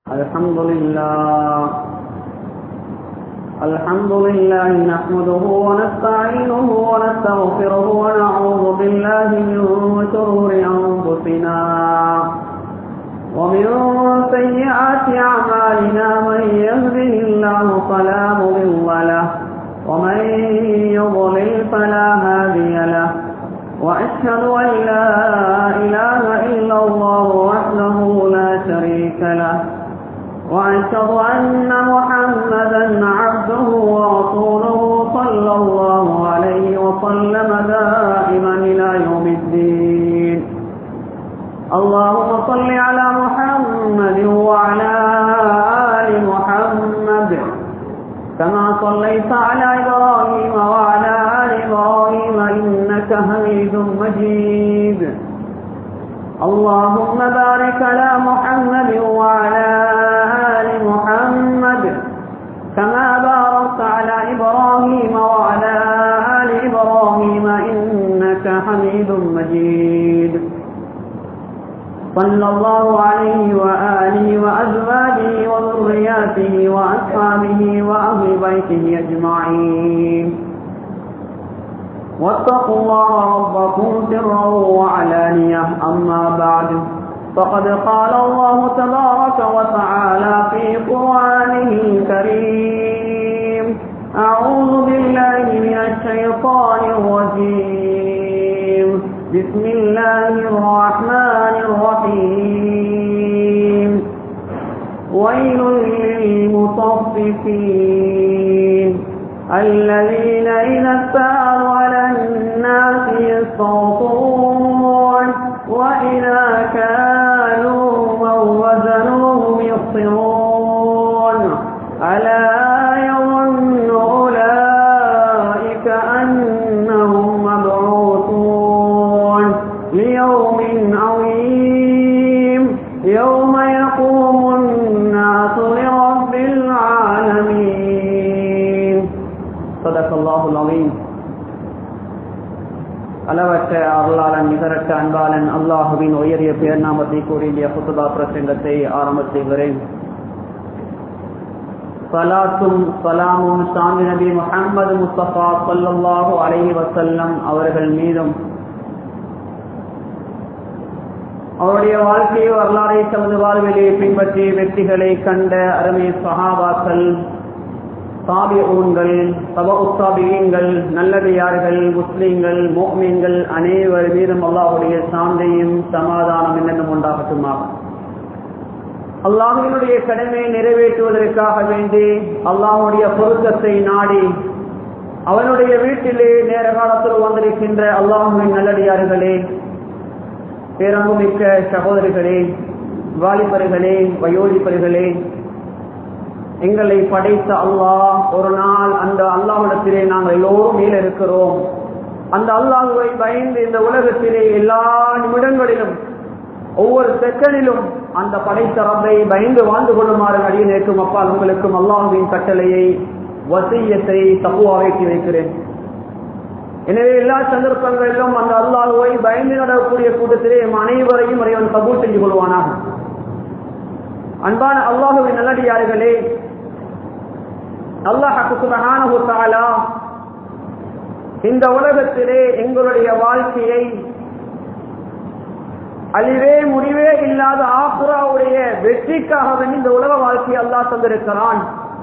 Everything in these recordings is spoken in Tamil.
الحمد لله الحمد لله نحمده ونستعينه ونستغفره ونعوذ بالله من شرور أنفسنا ومن سيئات أعمالنا من يهده الله فلا مضل له ومن يضلل فلا هادي له وأشهد أن لا إله إلا الله وحده لا شريك له وأشهد أن محمدا عبده ورسوله صلى الله عليه وسلم دائما إلى يوم الدين اللهم صل على محمد وعلى آل محمد كما صليت على إبراهيم وعلى آل إبراهيم إنك حميد مجيد اللهم بارك على محمد وعلى آل محمد كما باركت على إبراهيم وعلى آل إبراهيم إنك حميد مجيد صلى الله عليه وآله وأزواجه وذرياته وأصحابه وأهل بيته أجمعين واتقوا الله ربكم سرا وعلانية أما بعد فقد قال الله تبارك وتعالى في قرآنه الكريم أعوذ بالله من الشيطان الرجيم بسم الله الرحمن الرحيم ويل للمطففين الذين إذا استعروا على الناس يستوطون وإذا كانوا من وزنوهم يخسرون ألا يظن أولئك أنهم مبعوثون ليوم عظيم يوم يقوم الناس لرب العالمين صدق الله العظيم அளவற்ற அருளாளன் நிகரற்ற அன்பாளன் அல்லாஹுவின் உயரிய பேர்நாமத்தை கூறிய புத்துபா பிரசங்கத்தை ஆரம்ப செய்கிறேன் சலாத்தும் சலாமும் சாமி நபி முகமது முஸ்தபா சல்லாஹு அலஹி வசல்லம் அவர்கள் மீதும் அவருடைய வாழ்க்கை வரலாறை தமது வாழ்விலே பின்பற்றி வெற்றிகளை கண்ட அருமை சஹாபாக்கள் சாபிஊன்கள் சப உத்தாபியங்கள் நல்லடியார்கள் முஸ்லீம்கள் மோமீன்கள் அனைவர் மீதும் அல்லாஹுடைய சாந்தையும் சமாதானம் என்னென்னும் உண்டாகட்டுமாக அல்லாஹினுடைய கடமையை நிறைவேற்றுவதற்காக வேண்டி அல்லாஹுடைய பொருத்தத்தை நாடி அவனுடைய வீட்டிலே நேர காலத்தில் வந்திருக்கின்ற அல்லாஹுவின் நல்லடியார்களே பேரங்குமிக்க சகோதரிகளே வாலிபர்களே வயோதிபர்களே எங்களை படைத்த அல்லாஹ் ஒரு நாள் அந்த அல்லாவிடத்திலே நாங்கள் எல்லோரும் மேல இருக்கிறோம் அந்த அல்லாஹுவை பயந்து இந்த உலகத்திலே எல்லா நிமிடங்களிலும் ஒவ்வொரு செகண்டிலும் அந்த படைத்த ரப்பை பயந்து வாழ்ந்து கொள்ளுமாறு அடியனேற்கும் அப்பால் உங்களுக்கும் அல்லாஹுவின் கட்டளையை வசியத்தை தப்புவாக்கி வைக்கிறேன் எனவே எல்லா சந்தர்ப்பங்களிலும் அந்த அல்லாஹுவை பயந்து நடக்கக்கூடிய கூட்டத்திலே அனைவரையும் இறைவன் கபூல் செஞ்சு கொள்வானாக அன்பான அல்லாஹுவின் நல்லடியார்களே அல்லாஹாலா இந்த உலகத்திலே எங்களுடைய வாழ்க்கையை அழிவே முடிவே இல்லாத ஆசுராவுடைய வெற்றிக்காக இந்த உலக வாழ்க்கையை அல்லாஹ் தந்திருக்கிறான்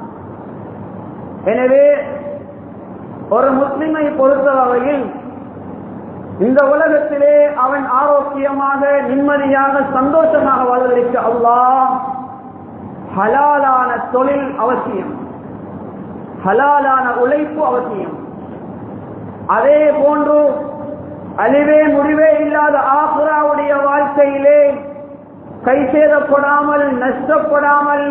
எனவே ஒரு முஸ்லிமை பொறுத்த வகையில் இந்த உலகத்திலே அவன் ஆரோக்கியமாக நிம்மதியாக சந்தோஷமாக வாழ்வதற்கு அல்லாஹ் ஹலாலான தொழில் அவசியம் ஹலாலான உழைப்பு அவசியம் அதே போன்று அழிவே முடிவே இல்லாத ஆசுராவுடைய வாழ்க்கையிலே கை சேதப்படாமல் நஷ்டப்படாமல்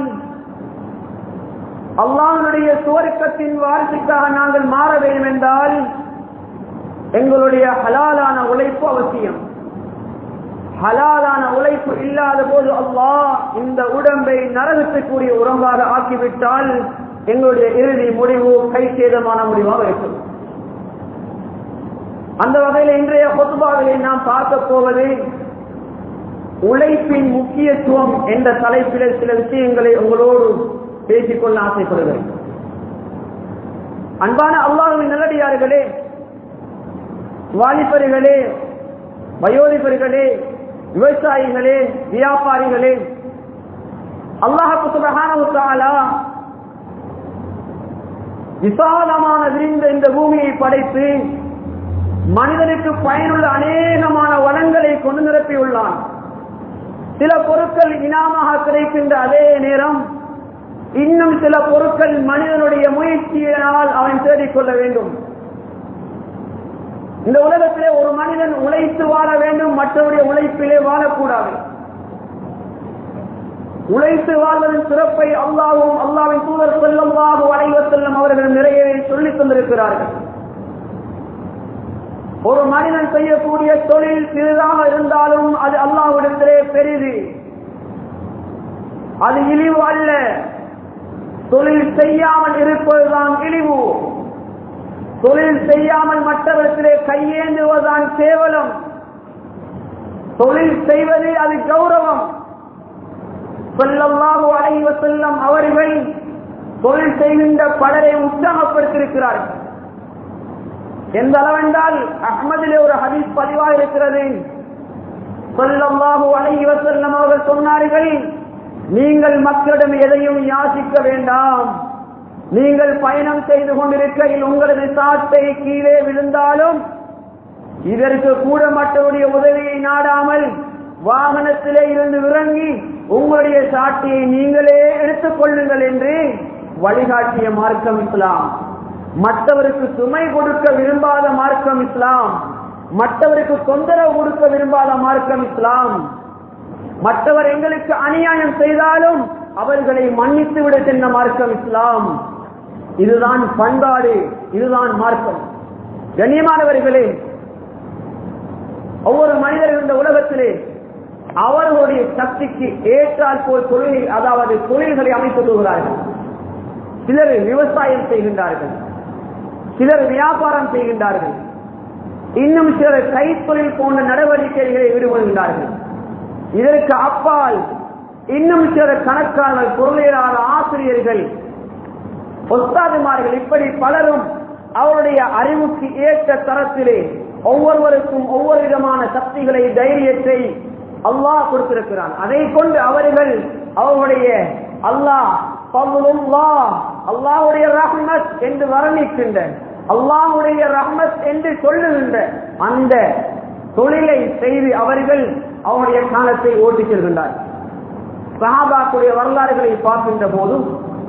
அல்லாஹனுடைய சுவர்க்கத்தின் வாழ்க்கைக்காக நாங்கள் மாற வேண்டும் என்றால் எங்களுடைய ஹலாலான உழைப்பு அவசியம் ஹலாலான உழைப்பு இல்லாத போது அல்லாஹ் இந்த உடம்பை நரகத்துக்குரிய உடம்பாக ஆக்கிவிட்டால் எங்களுடைய இறுதி முடிவு கை சேதமான முடிவாக இருக்கும் அந்த வகையில் இன்றைய பொதுபாவிலே நாம் பார்க்க போவது உழைப்பின் முக்கியத்துவம் என்ற தலைப்பில் சில விஷயங்களை உங்களோடு பேசிக்கொள்ள ஆசைப்படுகிறேன் அன்பான அல்லாஹுவின் நல்லடியார்களே வாலிபர்களே வயோதிபர்களே விவசாயிகளே வியாபாரிகளே அல்லாஹு சுபஹானஹு விசாலமான விரிந்த இந்த பூமியை படைத்து மனிதனுக்கு பயனுள்ள அநேகமான வளங்களை கொண்டு நிரப்பியுள்ளான் சில பொருட்கள் இனாமாக கிடைக்கின்ற அதே நேரம் இன்னும் சில பொருட்கள் மனிதனுடைய முயற்சியினால் அவன் தேடிக்கொள்ள வேண்டும் இந்த உலகத்திலே ஒரு மனிதன் உழைத்து வாழ வேண்டும் மற்றவருடைய உழைப்பிலே வாழக்கூடாது உழைத்து வாழ்வதன் சிறப்பை அல்லாவும் அல்லாவின் தூதர் செல்லமாக வளைவ செல்லும் அவர்கள் நிறையவே சொல்லித் தந்திருக்கிறார்கள் ஒரு மனிதன் செய்யக்கூடிய தொழில் சிறிதாக இருந்தாலும் அது அல்லாவிடத்திலே பெரிது அது இழிவு அல்ல தொழில் செய்யாமல் இருப்பதுதான் இழிவு தொழில் செய்யாமல் மற்றவர்களிடத்திலே கையேந்துவதுதான் கேவலம் தொழில் செய்வது அது கௌரவம் சொல்லல்லாஹு அலைவ செல்லம் அவர்கள் தொழில் செய்கின்ற பலரை உற்சாகப்படுத்தியிருக்கிறார்கள் எந்த அளவென்றால் அஹ்மதிலே ஒரு ஹதீஸ் பதிவாக இருக்கிறது சொல்லல்லாஹு அலைவ செல்லம் அவர்கள் சொன்னார்கள் நீங்கள் மக்களிடம் எதையும் யாசிக்க வேண்டாம் நீங்கள் பயணம் செய்து கொண்டிருக்கையில் உங்களது சாட்டை கீழே விழுந்தாலும் இதற்கு கூட மற்றவருடைய உதவியை நாடாமல் வாகனத்திலே இருந்து இறங்கி உங்களுடைய சாட்சியை நீங்களே எடுத்துக் கொள்ளுங்கள் என்று வழிகாட்டிய மார்க்கம் இஸ்லாம் மற்றவருக்கு சுமை கொடுக்க விரும்பாத மார்க்கம் இஸ்லாம் மற்றவருக்கு தொந்தரவு கொடுக்க விரும்பாத மார்க்கம் இஸ்லாம் மற்றவர் எங்களுக்கு அநியாயம் செய்தாலும் அவர்களை மன்னித்து விட சென்ற மார்க்கம் இஸ்லாம் இதுதான் பண்பாடு இதுதான் மார்க்கம் கண்ணியமானவர்களே ஒவ்வொரு மனிதர்கள் இந்த உலகத்திலே அவர்களுடைய சக்திக்கு ஏற்றால் போல் தொழில் அதாவது தொழில்களை அமைத்துக் கொள்கிறார்கள் சிலர் விவசாயம் செய்கின்றார்கள் சிலர் வியாபாரம் செய்கின்றார்கள் இன்னும் சிலர் கைத்தொழில் போன்ற நடவடிக்கைகளை ஈடுபடுகின்றார்கள் இதற்கு அப்பால் இன்னும் சிலர் கணக்காளர் பொருளியலாளர் ஆசிரியர்கள் ஒஸ்தாதுமார்கள் இப்படி பலரும் அவருடைய அறிவுக்கு ஏற்ற தரத்திலே ஒவ்வொருவருக்கும் ஒவ்வொரு விதமான சக்திகளை தைரியத்தை அல்லாஹ் கொடுத்திருக்கிறான் அதை கொண்டு அவர்கள் அவர்களுடைய அல்லாஹ் அல்லாஹுடைய ரஹ்மத் என்று வர்ணிக்கின்ற அல்லாஹுடைய ரஹ்மத் என்று சொல்லுகின்ற அந்த தொழிலை செய்து அவர்கள் அவருடைய காலத்தை ஓட்டிச் செல்கின்றார் சஹாபாக்குடைய வரலாறுகளை பார்க்கின்ற போதும்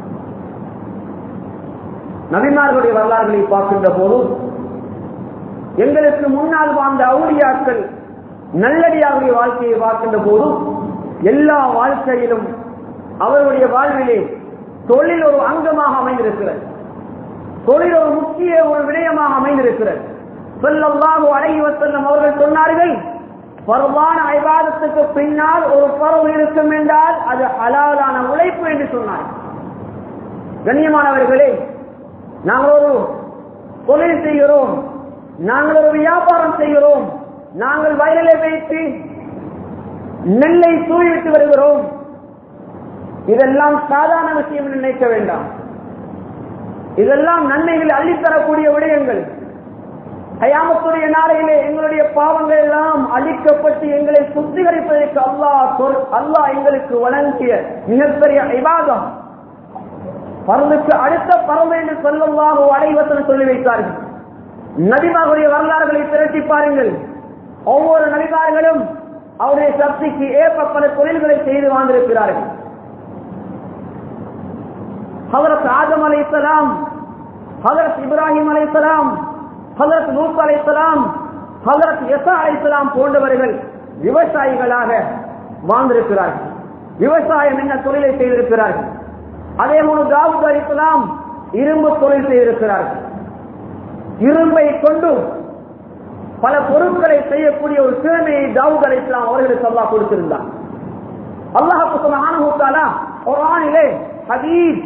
நபிமார்களுடைய வரலாறுகளை பார்க்கின்ற போதும் எங்களுக்கு முன்னால் வாழ்ந்த அவுளியாக்கள் நல்லடியாருடைய வாழ்க்கையை பார்க்கின்ற போதும் எல்லா வாழ்க்கையிலும் அவருடைய வாழ்விலே தொழில் ஒரு அங்கமாக அமைந்திருக்கிறது தொழில் ஒரு முக்கிய ஒரு விடயமாக அமைந்திருக்கிறது சொல்லல்லாஹு அழகி வசல்லம் அவர்கள் சொன்னார்கள் பருவான ஐவாதத்துக்கு பின்னால் ஒரு பருவம் இருக்கும் என்றால் அது ஹலாலான உழைப்பு என்று சொன்னார் கண்ணியமானவர்களே நாங்கள் ஒரு தொழில் செய்கிறோம் நாங்கள் ஒரு வியாபாரம் செய்கிறோம் நாங்கள் வயலிலே வைத்து நெல்லை தூவிவிட்டு வருகிறோம் இதெல்லாம் சாதாரண விஷயம் என்று நினைக்க வேண்டாம் இதெல்லாம் நன்மைகள் அள்ளித்தரக்கூடிய விடயங்கள் கயாமத்துடைய நாளையிலே எங்களுடைய பாவங்கள் எல்லாம் அழிக்கப்பட்டு எங்களை சுத்திகரிப்பதற்கு அல்லாஹ் அல்லாஹ் எங்களுக்கு வழங்கிய மிகப்பெரிய விவாதம் பருந்துக்கு அடுத்த பருவம் என்று சொல்லவாக அடைவசன் சொல்லி வைத்தார்கள் நபிமார்களுடைய வரலாறுகளை திரட்டி பாருங்கள் ஒவ்வொரு நபிமார்களும் அவருடைய சக்திக்கு ஏற்ப பல தொழில்களை செய்து வாழ்ந்திருக்கிறார்கள் ஹதரத் ஆதம் அலை இஸ்லாம் ஹதரத் இப்ராஹிம் அலை இஸ்லாம் ஹதரத் நூத் அலை இஸ்லாம் ஹதரத் எசா அலை இஸ்லாம் போன்றவர்கள் விவசாயிகளாக வாழ்ந்திருக்கிறார்கள் விவசாயம் என்ன தொழிலை செய்திருக்கிறார்கள் அதே போல தாவூத் அலை இஸ்லாம் இரும்பு தொழில் செய்திருக்கிறார்கள் இரும்பை கொண்டு பல பொருட்களை செய்யக்கூடிய ஒரு திறமையை தாவூத் அலை இஸ்லாம் அவர்களுக்கு அல்லாஹ் கொடுத்திருந்தார் அல்லாஹ் ஆனஹூத்தாலா ஒரு ஆணிலே ஹதீஸ்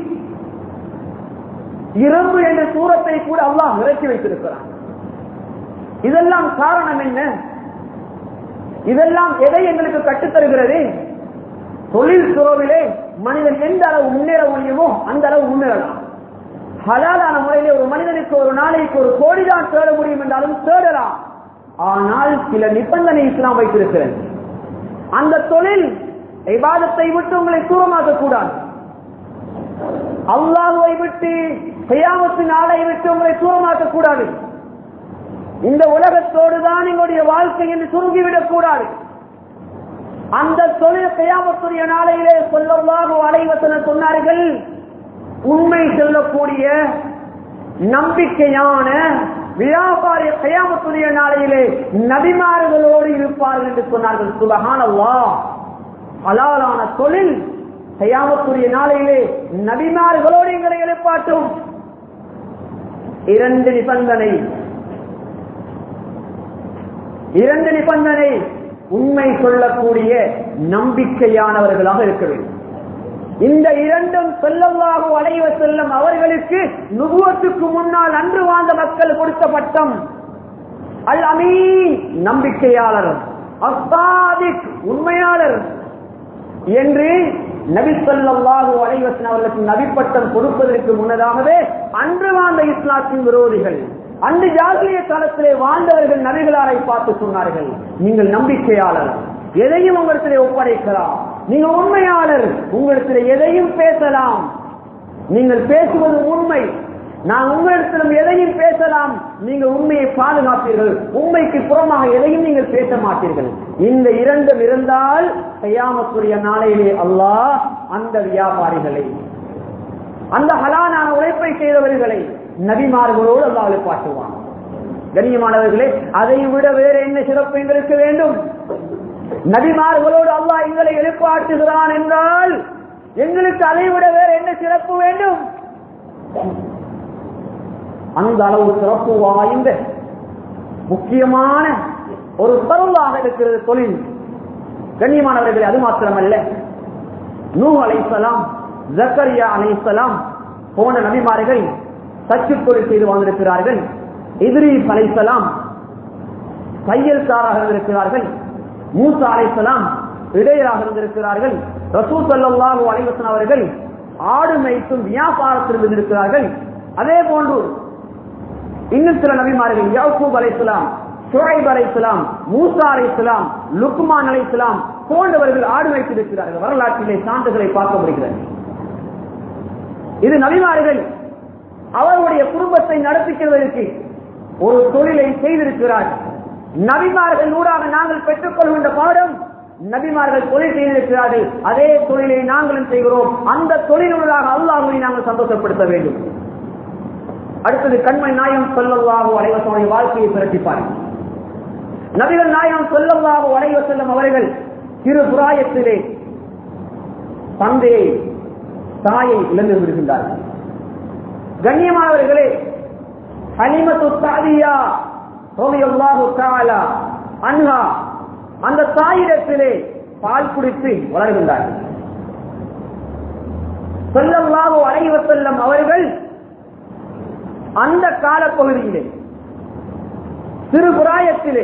இரும்பு என்ற சூரத்தை கூட அல்லாஹ் இறக்கி வைத்திருக்கிறான் இதெல்லாம் காரணம் என்ன இதெல்லாம் எதை எங்களுக்கு கற்றுத்தருகிறது தொழில் துறவிலே மனிதன் எந்த அளவு முன்னேற முடியுமோ அந்த அளவு முன்னேறலாம் ஹலாலான முறையிலே ஒரு மனிதனுக்கு ஒரு நாளைக்கு ஒரு கோடி தான் தேட முடியும் என்றாலும் தேடலாம் ஆனால் சில நிபந்தனை இஸ்லாம் வைத்திருக்கிறது அந்த தொழில் இபாதத்தை விட்டு உங்களை தூரமாக்க கூடாது அல்லாஹுவை விட்டு செய்யாமத்தின் ஆளை விட்டு உங்களை தூரமாக்க கூடாது இந்த உலகத்தோடு தான் எங்களுடைய வாழ்க்கை என்று சுருங்கிவிடக் கூடாது அந்த தொழில் செய்யாமத்துடைய நாளையிலே சொல்லவாக அலைவசன சொன்னார்கள் உண்மை சொல்லக்கூடிய நம்பிக்கையான வியாபாரி கயாமத்துடைய நாளையிலே நபிமார்களோடு இருப்பார்கள் என்று சொன்னார்கள் சுபஹானல்லா ஹலாலான தொழில் கயாமத்துடைய நாளையிலே நபிமார்களோடு எங்களை எழுப்பாட்டும் இரண்டு நிபந்தனை இரண்டு நிபந்தனை உண்மை சொல்லக்கூடிய நம்பிக்கையானவர்களாக இருக்க வேண்டும் இந்த இரண்டும் செல்லவாக அலைவ செல்லும் அவர்களுக்கு நுகுவத்துக்கு முன்னால் அன்று வாழ்ந்த மக்கள் கொடுத்த பட்டம் அல் அமீன் நம்பிக்கையாளர் அஸ்தாதிக் உண்மையாளர் என்று நபி சொல்லாஹு அலைவசன் அவர்களுக்கு நபிப்பட்டம் கொடுப்பதற்கு முன்னதாகவே அன்று வாழ்ந்த இஸ்லாத்தின் விரோதிகள் அந்த ஜாகிய காலத்திலே வாழ்ந்தவர்கள் நபிகளாரை பார்த்து சொன்னார்கள் நீங்கள் நம்பிக்கையாளர் எதையும் உங்களிடத்திலே ஒப்படைக்கலாம் நீங்க உண்மையாளர் உங்களிடத்தில் எதையும் பேசலாம் நீங்கள் பேசுவது உண்மை நான் உங்களிடத்திலும் எதையும் பேசலாம் நீங்கள் உண்மையை பாதுகாப்பீர்கள் உண்மைக்கு புறமாக எதையும் நீங்கள் பேச மாட்டீர்கள் இந்த இரண்டும் இருந்தால் செய்யாமக்குரிய நாளையிலே அல்லாஹ் அந்த வியாபாரிகளை அந்த ஹலானான உழைப்பை செய்தவர்களை நபிமார்களோடு அல்லாஹ் பாட்டுவான் கண்ணியமானவர்களே அதை விட வேற என்ன சிறப்பு எங்களுக்கு வேண்டும் நபிமார்களோடு அல்லாஹ் எங்களை எழுப்பாட்டுகிறான் என்றால் எங்களுக்கு அதை விட வேற என்ன சிறப்பு வேண்டும் அந்த அளவு சிறப்பு வாய்ந்த முக்கியமான ஒரு பொருளாக இருக்கிறது தொழில் கண்ணியமானவர்களே அது மாத்திரமல்ல நூ அலைசலாம் ஜக்கரியா அலைசலாம் போன நபிமார்கள் சச்சு தொழில் செய்து வந்திருக்கிறார்கள் இதிரீஸ் அலைசலாம் தையல்காராக இருந்திருக்கிறார்கள் மூசா அலைசலாம் இடையராக இருந்திருக்கிறார்கள் ரசூ சல்லாஹூ அலைவசன் அவர்கள் ஆடு மேய்த்தும் வியாபாரத்தில் இருந்திருக்கிறார்கள் அதே போன்று இன்னும் சில நபிமார்கள் யாக்கூப் அலைசலாம் ஷுரைப் அலைசலாம் மூசா அலைசலாம் லுக்மான் அலைசலாம் போன்றவர்கள் ஆடு வைத்திருக்கிறார்கள் வரலாற்றிலே சான்றுகளை பார்க்க முடிகிறது இது நபிமார்கள் அவர்களுடைய குடும்பத்தை நடத்திக்கிறதற்கு ஒரு தொழிலை செய்திருக்கிறார்கள் நபிமார்கள் ஊடாக நாங்கள் பெற்றுக் கொள்கின்ற பாடம் நபிமார்கள் தொழில் செய்திருக்கிறார்கள் அதே தொழிலை நாங்களும் செய்கிறோம் அந்த தொழிலூடாக அல்லாஹுவை நாங்கள் சந்தோஷப்படுத்த வேண்டும் அடுத்தது கண்மை நாயம் சொல்லவாக அலைவசனுடைய வாழ்க்கையை பிரட்டிப்பார்கள் நபிகள் நாயம் சொல்லவாக அலைவ செல்லும் அவர்கள் சிறு புராயத்திலே தந்தையை தாயை இழந்து விடுகின்றார்கள் கண்ணியமானவர்களே ஹலிமத்து தாதியா ரலியல்லாஹு தஆலா அன்ஹா அந்த தாயிடத்திலே பால் குடித்து வளர்கின்றார்கள் ஸல்லல்லாஹு அலைஹி வஸல்லம் அவர்கள் அந்த காலப்பகுதியிலே சிறு புராயத்திலே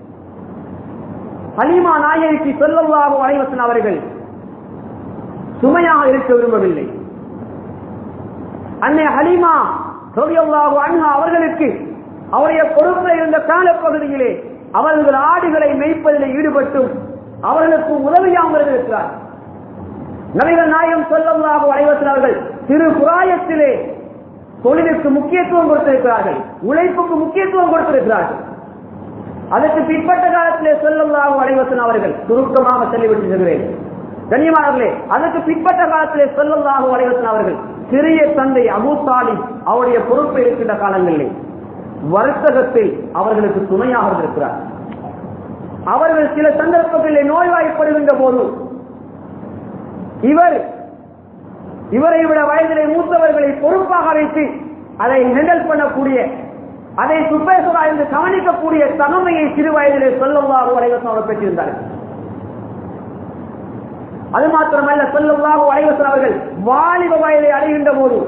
ஹலீமா நாயகி ஸல்லல்லாஹு அலைஹி வஸல்லம் அவர்கள் சுமையாக இருக்க விரும்பவில்லை அன்னை ஹலீமா ரலியல்லாஹு அன்ஹா அவர்களுக்கு அவருடைய பொறுப்பில் இருந்த காலப்பகுதியிலே அவர்கள் ஆடுகளை மேய்ப்பதில் ஈடுபட்டும் அவர்களுக்கு உதவியாக இருக்கிறார் நபிகள் நாயகம் சொல்லல்லாஹு அலைவசன் திரு புராயத்திலே தொழிலுக்கு முக்கியத்துவம் கொடுத்திருக்கிறார்கள் உழைப்புக்கு முக்கியத்துவம் கொடுத்திருக்கிறார்கள் அதற்கு பிற்பட்ட காலத்திலே சொல்லல்லாஹு அலைவசன் அவர்கள் சுருக்கமாக சொல்லிவிட்டு செல்கிறேன் கண்ணியமானவர்களே அதற்கு பிற்பட்ட காலத்திலே சொல்லல்லாஹு அலைவசன் அவர்கள் சிறிய தந்தை அபு சாலிம் அவருடைய பொறுப்பு இருக்கின்ற காலங்களிலே வர்த்தகத்தில் அவர்களுக்கு துணையாக இருந்திருக்கிறார் அவர்கள் சில சந்தர்ப்பங்களில் நோய்வாய்ப்படுகின்ற போது இவர் இவரை விட வயதிலே மூத்தவர்களை பொறுப்பாக வைத்து அதை ஹெண்டல் பண்ணக்கூடிய அதை சுப்பேஸ்வரா என்று கவனிக்கக்கூடிய தகமையை சிறு வயதிலே சொல்லவாக வரைவசம் அவர் பெற்றிருந்தார்கள் அது மாத்திரமல்ல சொல்லவாக வரைவசன் அவர்கள் வாலிப வயதை அடைகின்ற போது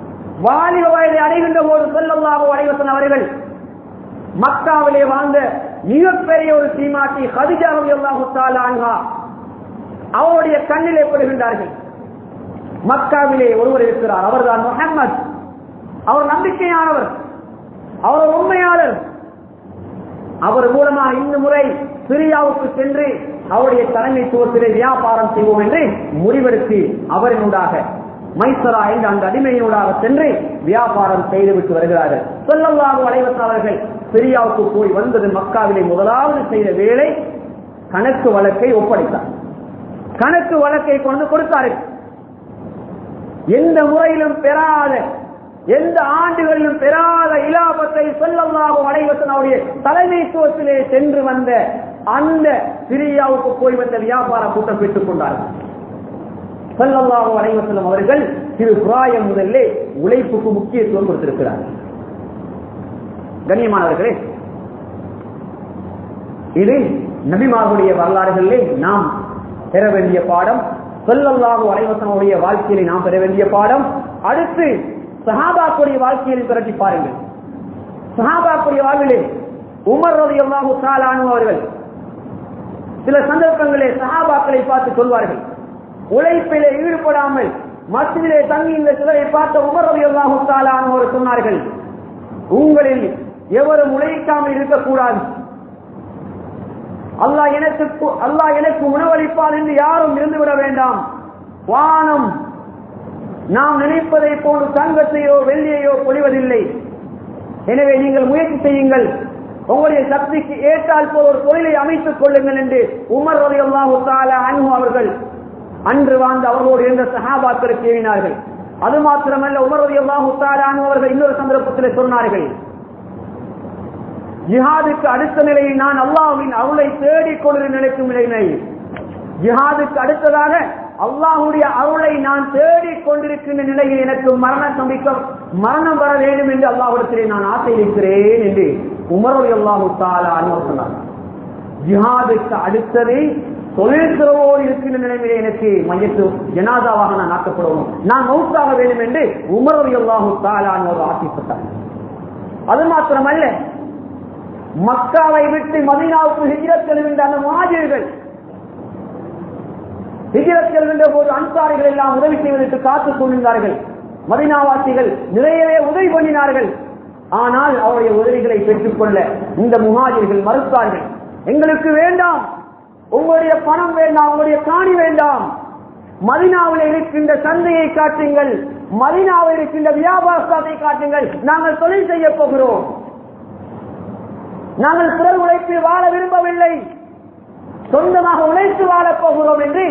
வாலிப வயதை அடைகின்ற போது சொல்லல்லாக வரைவசன் அவர்கள் மக்காவிலே வாழ்ந்த மிகப்பெரிய ஒரு சீமாட்டி ஹதிஜா ரலியல்லாஹு தஆலா அன்ஹா அவருடைய கண்ணிலே படுகின்றார்கள் மக்காவிலே ஒருவர் இருக்கிறார் அவர்தான் முஹம்மத் அவர் நம்பிக்கையானவர் அவர் ஒரு உண்மையாளர் அவர் மூலமாக இந்த முறை சிரியாவுக்கு சென்று அவருடைய தலைமைத்துவத்திலே வியாபாரம் செய்வோம் என்று முடிவெடுத்து அவரினூடாக மைசரா என்ற அந்த அடிமையினூடாக சென்று வியாபாரம் செய்துவிட்டு வருகிறார்கள் சொல்லல்லாக அவர்கள் சிரியாவுக்கு போய் வந்தது மக்காவிலே முதலாவது செய்த வேலை கணக்கு வழக்கை ஒப்படைத்தார் கணக்கு வழக்கை கொண்டு கொடுத்தார்கள் எந்த முறையிலும் பெறாத எந்த ஆண்டுகளிலும் பெறாத இலாபத்தை சொல்லல்லாக அடைவசனுடைய தலைமைத்துவத்திலே சென்று வந்த அந்த சிரியாவுக்கு போய் வந்த வியாபார கூட்டம் பெற்றுக் கொண்டார்கள் சொல்லல்லாக அடைவசனம் அவர்கள் சிறு பிராயம் முதல்லே உழைப்புக்கு முக்கியத்துவம் கொடுத்திருக்கிறார்கள் கண்ணியமானவர்களே இது நபிமார்களுடைய வரலாறுகளிலே நாம் பெற வேண்டிய பாடம் சொல்லல்லாக அலைவசனுடைய வாழ்க்கையிலே நாம் பெற வேண்டிய பாடம் அடுத்து சஹாபாக்குடைய வாழ்க்கையில் திரட்டி பாருங்கள் சஹாபாக்குடைய வாழ்விலே உமர் ரவி அல்லாஹு அவர்கள் சில சந்தர்ப்பங்களே சஹாபாக்களை பார்த்து சொல்வார்கள் உழைப்பிலே ஈடுபடாமல் மசிதிலே தங்கி இந்த சிலரை பார்த்த உமர் ரவி அல்லாஹு அவர் சொன்னார்கள் உங்களில் எவரும் உழைக்காமல் இருக்கக்கூடாது அல்லாஹ் எனக்கு அல்லாஹ் எனக்கு உணவளிப்பால் என்று யாரும் இருந்துவிட வேண்டாம் வானம் நாம் நினைப்பதை போன்று தங்கத்தையோ வெள்ளியையோ பொழிவதில்லை எனவே நீங்கள் முயற்சி செய்யுங்கள் உங்களுடைய சக்திக்கு ஏற்றால் போல் ஒரு தொழிலை அமைத்துக் கொள்ளுங்கள் என்று உமர் ரவி அல்லாஹு அன்பு அவர்கள் அன்று வாழ்ந்த அவர்களோடு இருந்த சஹாபாக்களுக்கு ஏறினார்கள் அது மாத்திரமல்ல உமர் ரவி அல்லாஹு அவர்கள் இன்னொரு சந்தர்ப்பத்தில் சொன்னார்கள் ஜிஹாதுக்கு அடுத்த நிலையில் நான் அல்லாஹ்வின் அருளை தேடிக் கொண்டு நினைக்கும் நிலை ஜிஹாதுக்கு அடுத்ததாக அல்லாஹுடைய அருளை நான் தேடிக் கொண்டிருக்கின்ற நிலையில் எனக்கு மரணம் சம்பிக்க மரணம் வர வேண்டும் என்று அல்லாஹிடத்திலே நான் ஆசை இருக்கிறேன் என்று உமரொலி அல்லாஹு தாலா அனுபவம் சொன்னார் ஜிஹாதுக்கு அடுத்ததை தொழில்துறவோடு இருக்கின்ற நிலைமையிலே எனக்கு மையத்து ஜனாதாவாக நான் ஆக்கப்படணும் நான் மௌத்தாக வேண்டும் என்று உமரொலி அல்லாஹு தாலா ஒரு ஆசைப்பட்டார் அது மாத்திரமல்ல மக்காவை விட்டு மதினாவுக்கு ஹிஜ்ரத் செல்கின்ற அந்த மாஜர்கள் ஹிஜ்ரத் செல்கின்ற போது அன்சாரிகள் எல்லாம் உதவி செய்வதற்கு காத்துக் கொண்டிருந்தார்கள் மதினாவாசிகள் நிறையவே உதவி பண்ணினார்கள் ஆனால் அவருடைய உதவிகளை பெற்றுக்கொள்ள இந்த முகாஜர்கள் மறுத்தார்கள் எங்களுக்கு வேண்டாம் உங்களுடைய பணம் வேண்டாம் உங்களுடைய காணி வேண்டாம் மதினாவில் இருக்கின்ற சந்தையை காட்டுங்கள் மதினாவில் இருக்கின்ற வியாபாரத்தை காட்டுங்கள் நாங்கள் தொழில் செய்ய போகிறோம் நாங்கள் பிறர் உழைப்பில் வாழ விரும்பவில்லை சொந்தமாக உழைத்து வாழப் போகிறோம் என்று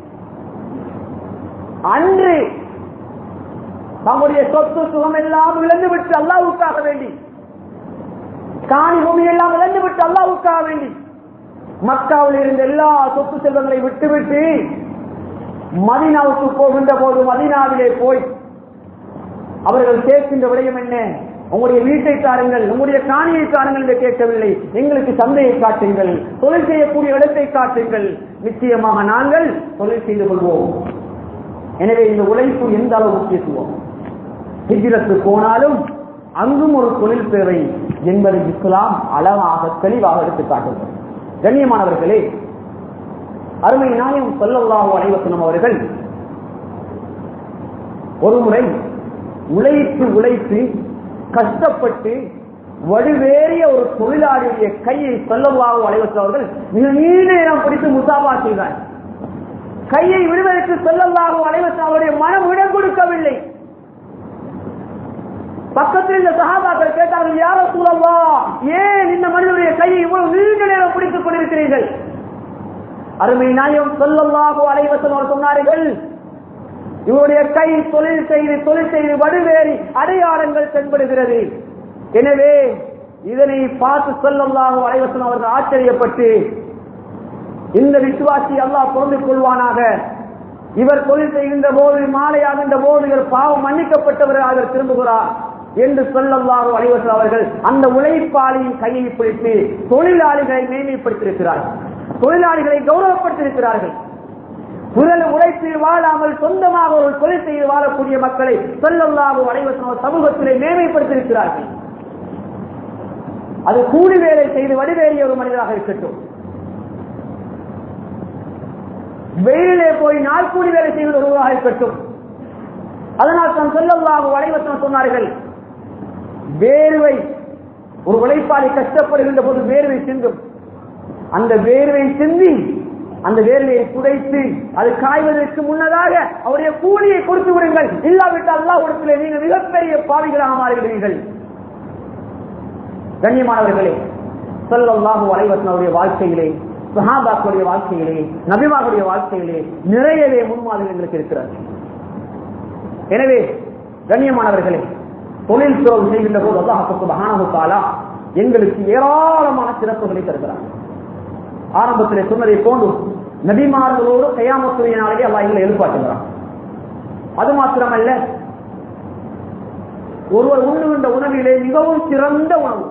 அன்று தம்முடைய சொத்து சுகம் எல்லாம் இழந்துவிட்டு அல்லாவுக்காக வேண்டி காணி பூமி எல்லாம் இழந்துவிட்டு அல்லாவுக்காக வேண்டி மக்காவில் இருந்த எல்லா சொத்து செல்வங்களை விட்டுவிட்டு மதினாவுக்கு போகின்ற போது மதினாவிலே போய் அவர்கள் கேட்கின்ற விடயம் என்ன உங்களுடைய வீட்டை தாருங்கள் உங்களுடைய காணியை தாருங்கள் என்று கேட்கவில்லை எங்களுக்கு சந்தையை காட்டுங்கள் தொழில் செய்யக்கூடிய இடத்தை காட்டுங்கள் நிச்சயமாக நாங்கள் தொழில் செய்து கொள்வோம் எனவே இந்த உழைப்பு எந்த அளவு முக்கியத்துவம் ஹிஜ்ரத்து போனாலும் அங்கும் ஒரு தொழில் தேவை என்பதை இஸ்லாம் அழகாக தெளிவாக எடுத்து காட்டுகிறது கண்ணியமானவர்களே அருமை நாயம் சொல்லல்லாஹு அனைவசனம் அவர்கள் ஒருமுறை உழைத்து உழைத்து கஷ்டப்பட்டு வலுவேறிய ஒரு தொழிலாளியுடைய கையை சொல்லல்லாஹு அனைவசவர்கள் மிக நீண்ட நேரம் பிடித்து முசாபா செய்தார் கையை விடுவதற்கு சொல்லல்லாஹு அனைவசம் அவருடைய மனம் இடம் கொடுக்கவில்லை பக்கத்தில் இந்த சகாபாக்கள் கேட்டார்கள் யார சூழல்லா ஏன் இந்த மனிதனுடைய கையை இவ்வளவு நீண்ட நேரம் பிடித்துக் கொண்டிருக்கிறீர்கள் அருமை நாயம் சொல்லல்லாஹு அலைவசம் அவர் சொன்னார்கள் இவருடைய கை தொழில் செய்து தொழில் செய்து வடுவேறி அடையாளங்கள் தென்படுகிறது எனவே இதனை பார்த்து சொல்லல்லாஹு அலைவசம் அவர்கள் ஆச்சரியப்பட்டு இந்த விசுவாசி அல்லாஹ் பொருந்து கொள்வானாக இவர் தொழில் செய்கின்ற போது மாலையாகின்ற போது இவர் பாவம் மன்னிக்கப்பட்டவராக திரும்புகிறார் என்று சொல்லல்லாஹு அலைவசம் அவர்கள் அந்த உழைப்பாளியின் கையை பிடித்து தொழிலாளிகளை மேன்மைப்படுத்தியிருக்கிறார்கள் தொழிலாளிகளை கௌரவப்படுத்தியிருக்கிறார்கள் குரல் உழைப்பில் வாழாமல் சொந்தமாக ஒரு தொழில் செய்து வாழக்கூடிய மக்களை சொல்லல்லாஹு அலைவசம் சமூகத்திலே மேன்மைப்படுத்தியிருக்கிறார்கள் அது கூலி வேலை செய்து வடிவேறிய ஒரு மனிதராக இருக்கட்டும் வெயிலே போய் நாட்கூலி வேலை செய்வது ஒருவராக இருக்கட்டும் அதனால் தான் சொல்லல்லாக வளைவத்தம் சொன்னார்கள் வேர்வை ஒரு உழைப்பாளி கஷ்டப்படுகின்ற போது வேர்வை சிந்தும் அந்த வேர்வை சிந்தி அந்த வேர்வையை புதைத்து அது காய்வதற்கு முன்னதாக அவருடைய கூலியை கொடுத்து விடுங்கள் இல்லாவிட்டால் அல்லாஹ்விடத்திலே நீங்கள் மிகப்பெரிய பாவிகளாக மாறுகிறீர்கள் கண்ணியமானவர்களே சொல்லல்லாஹு வலைவசன் அவருடைய வாழ்க்கையிலே சஹாபாக்களுடைய வாழ்க்கையிலே நபிமாவுடைய வாழ்க்கையிலே நிறையவே முன்மாதிரி எங்களுக்கு இருக்கிறது எனவே கண்ணியமானவர்களே தொழில் துறவு செய்கின்ற போது அல்லாஹு மகானகுத்தாலா எங்களுக்கு ஏராளமான சிறப்புகளை தருகிறார் ஆரம்பத்திலே சொன்னதை போன்று நபிமார்களோடு கையாமத்துடைய நாளையே அல்லா எங்களை எழுப்பாட்டுகிறான் அது மாத்திரமல்ல ஒருவர் உண்ணுகின்ற உணவிலே மிகவும் சிறந்த உணவு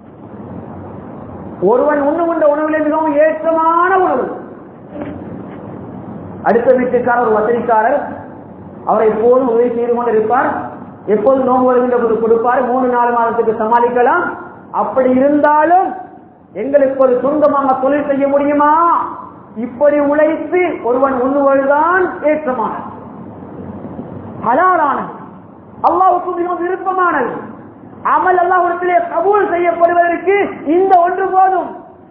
ஒருவன் உண்ணுகின்ற உணவிலே மிகவும் ஏற்றமான உணவு அடுத்த வீட்டுக்காரர் ஒரு வசதிக்காரர் அவரை எப்போதும் உதவி செய்து கொண்டிருப்பார் எப்போதும் நோன்பு வருகின்ற போது கொடுப்பார் மூணு நாலு மாதத்துக்கு சமாளிக்கலாம் அப்படி இருந்தாலும் எங்களுக்கு ஒரு சொந்தமாக தொழில் செய்ய முடியுமா இப்படி உழைத்து ஒருவன் உண்ணுவதுதான் ஏற்றமானது ஹலாலானது அல்லாவுக்கு மிகவும் விருப்பமானது அமல் அல்லாஹிடத்திலே கபூல் செய்யப்படுவதற்கு இந்த ஒன்று போதும்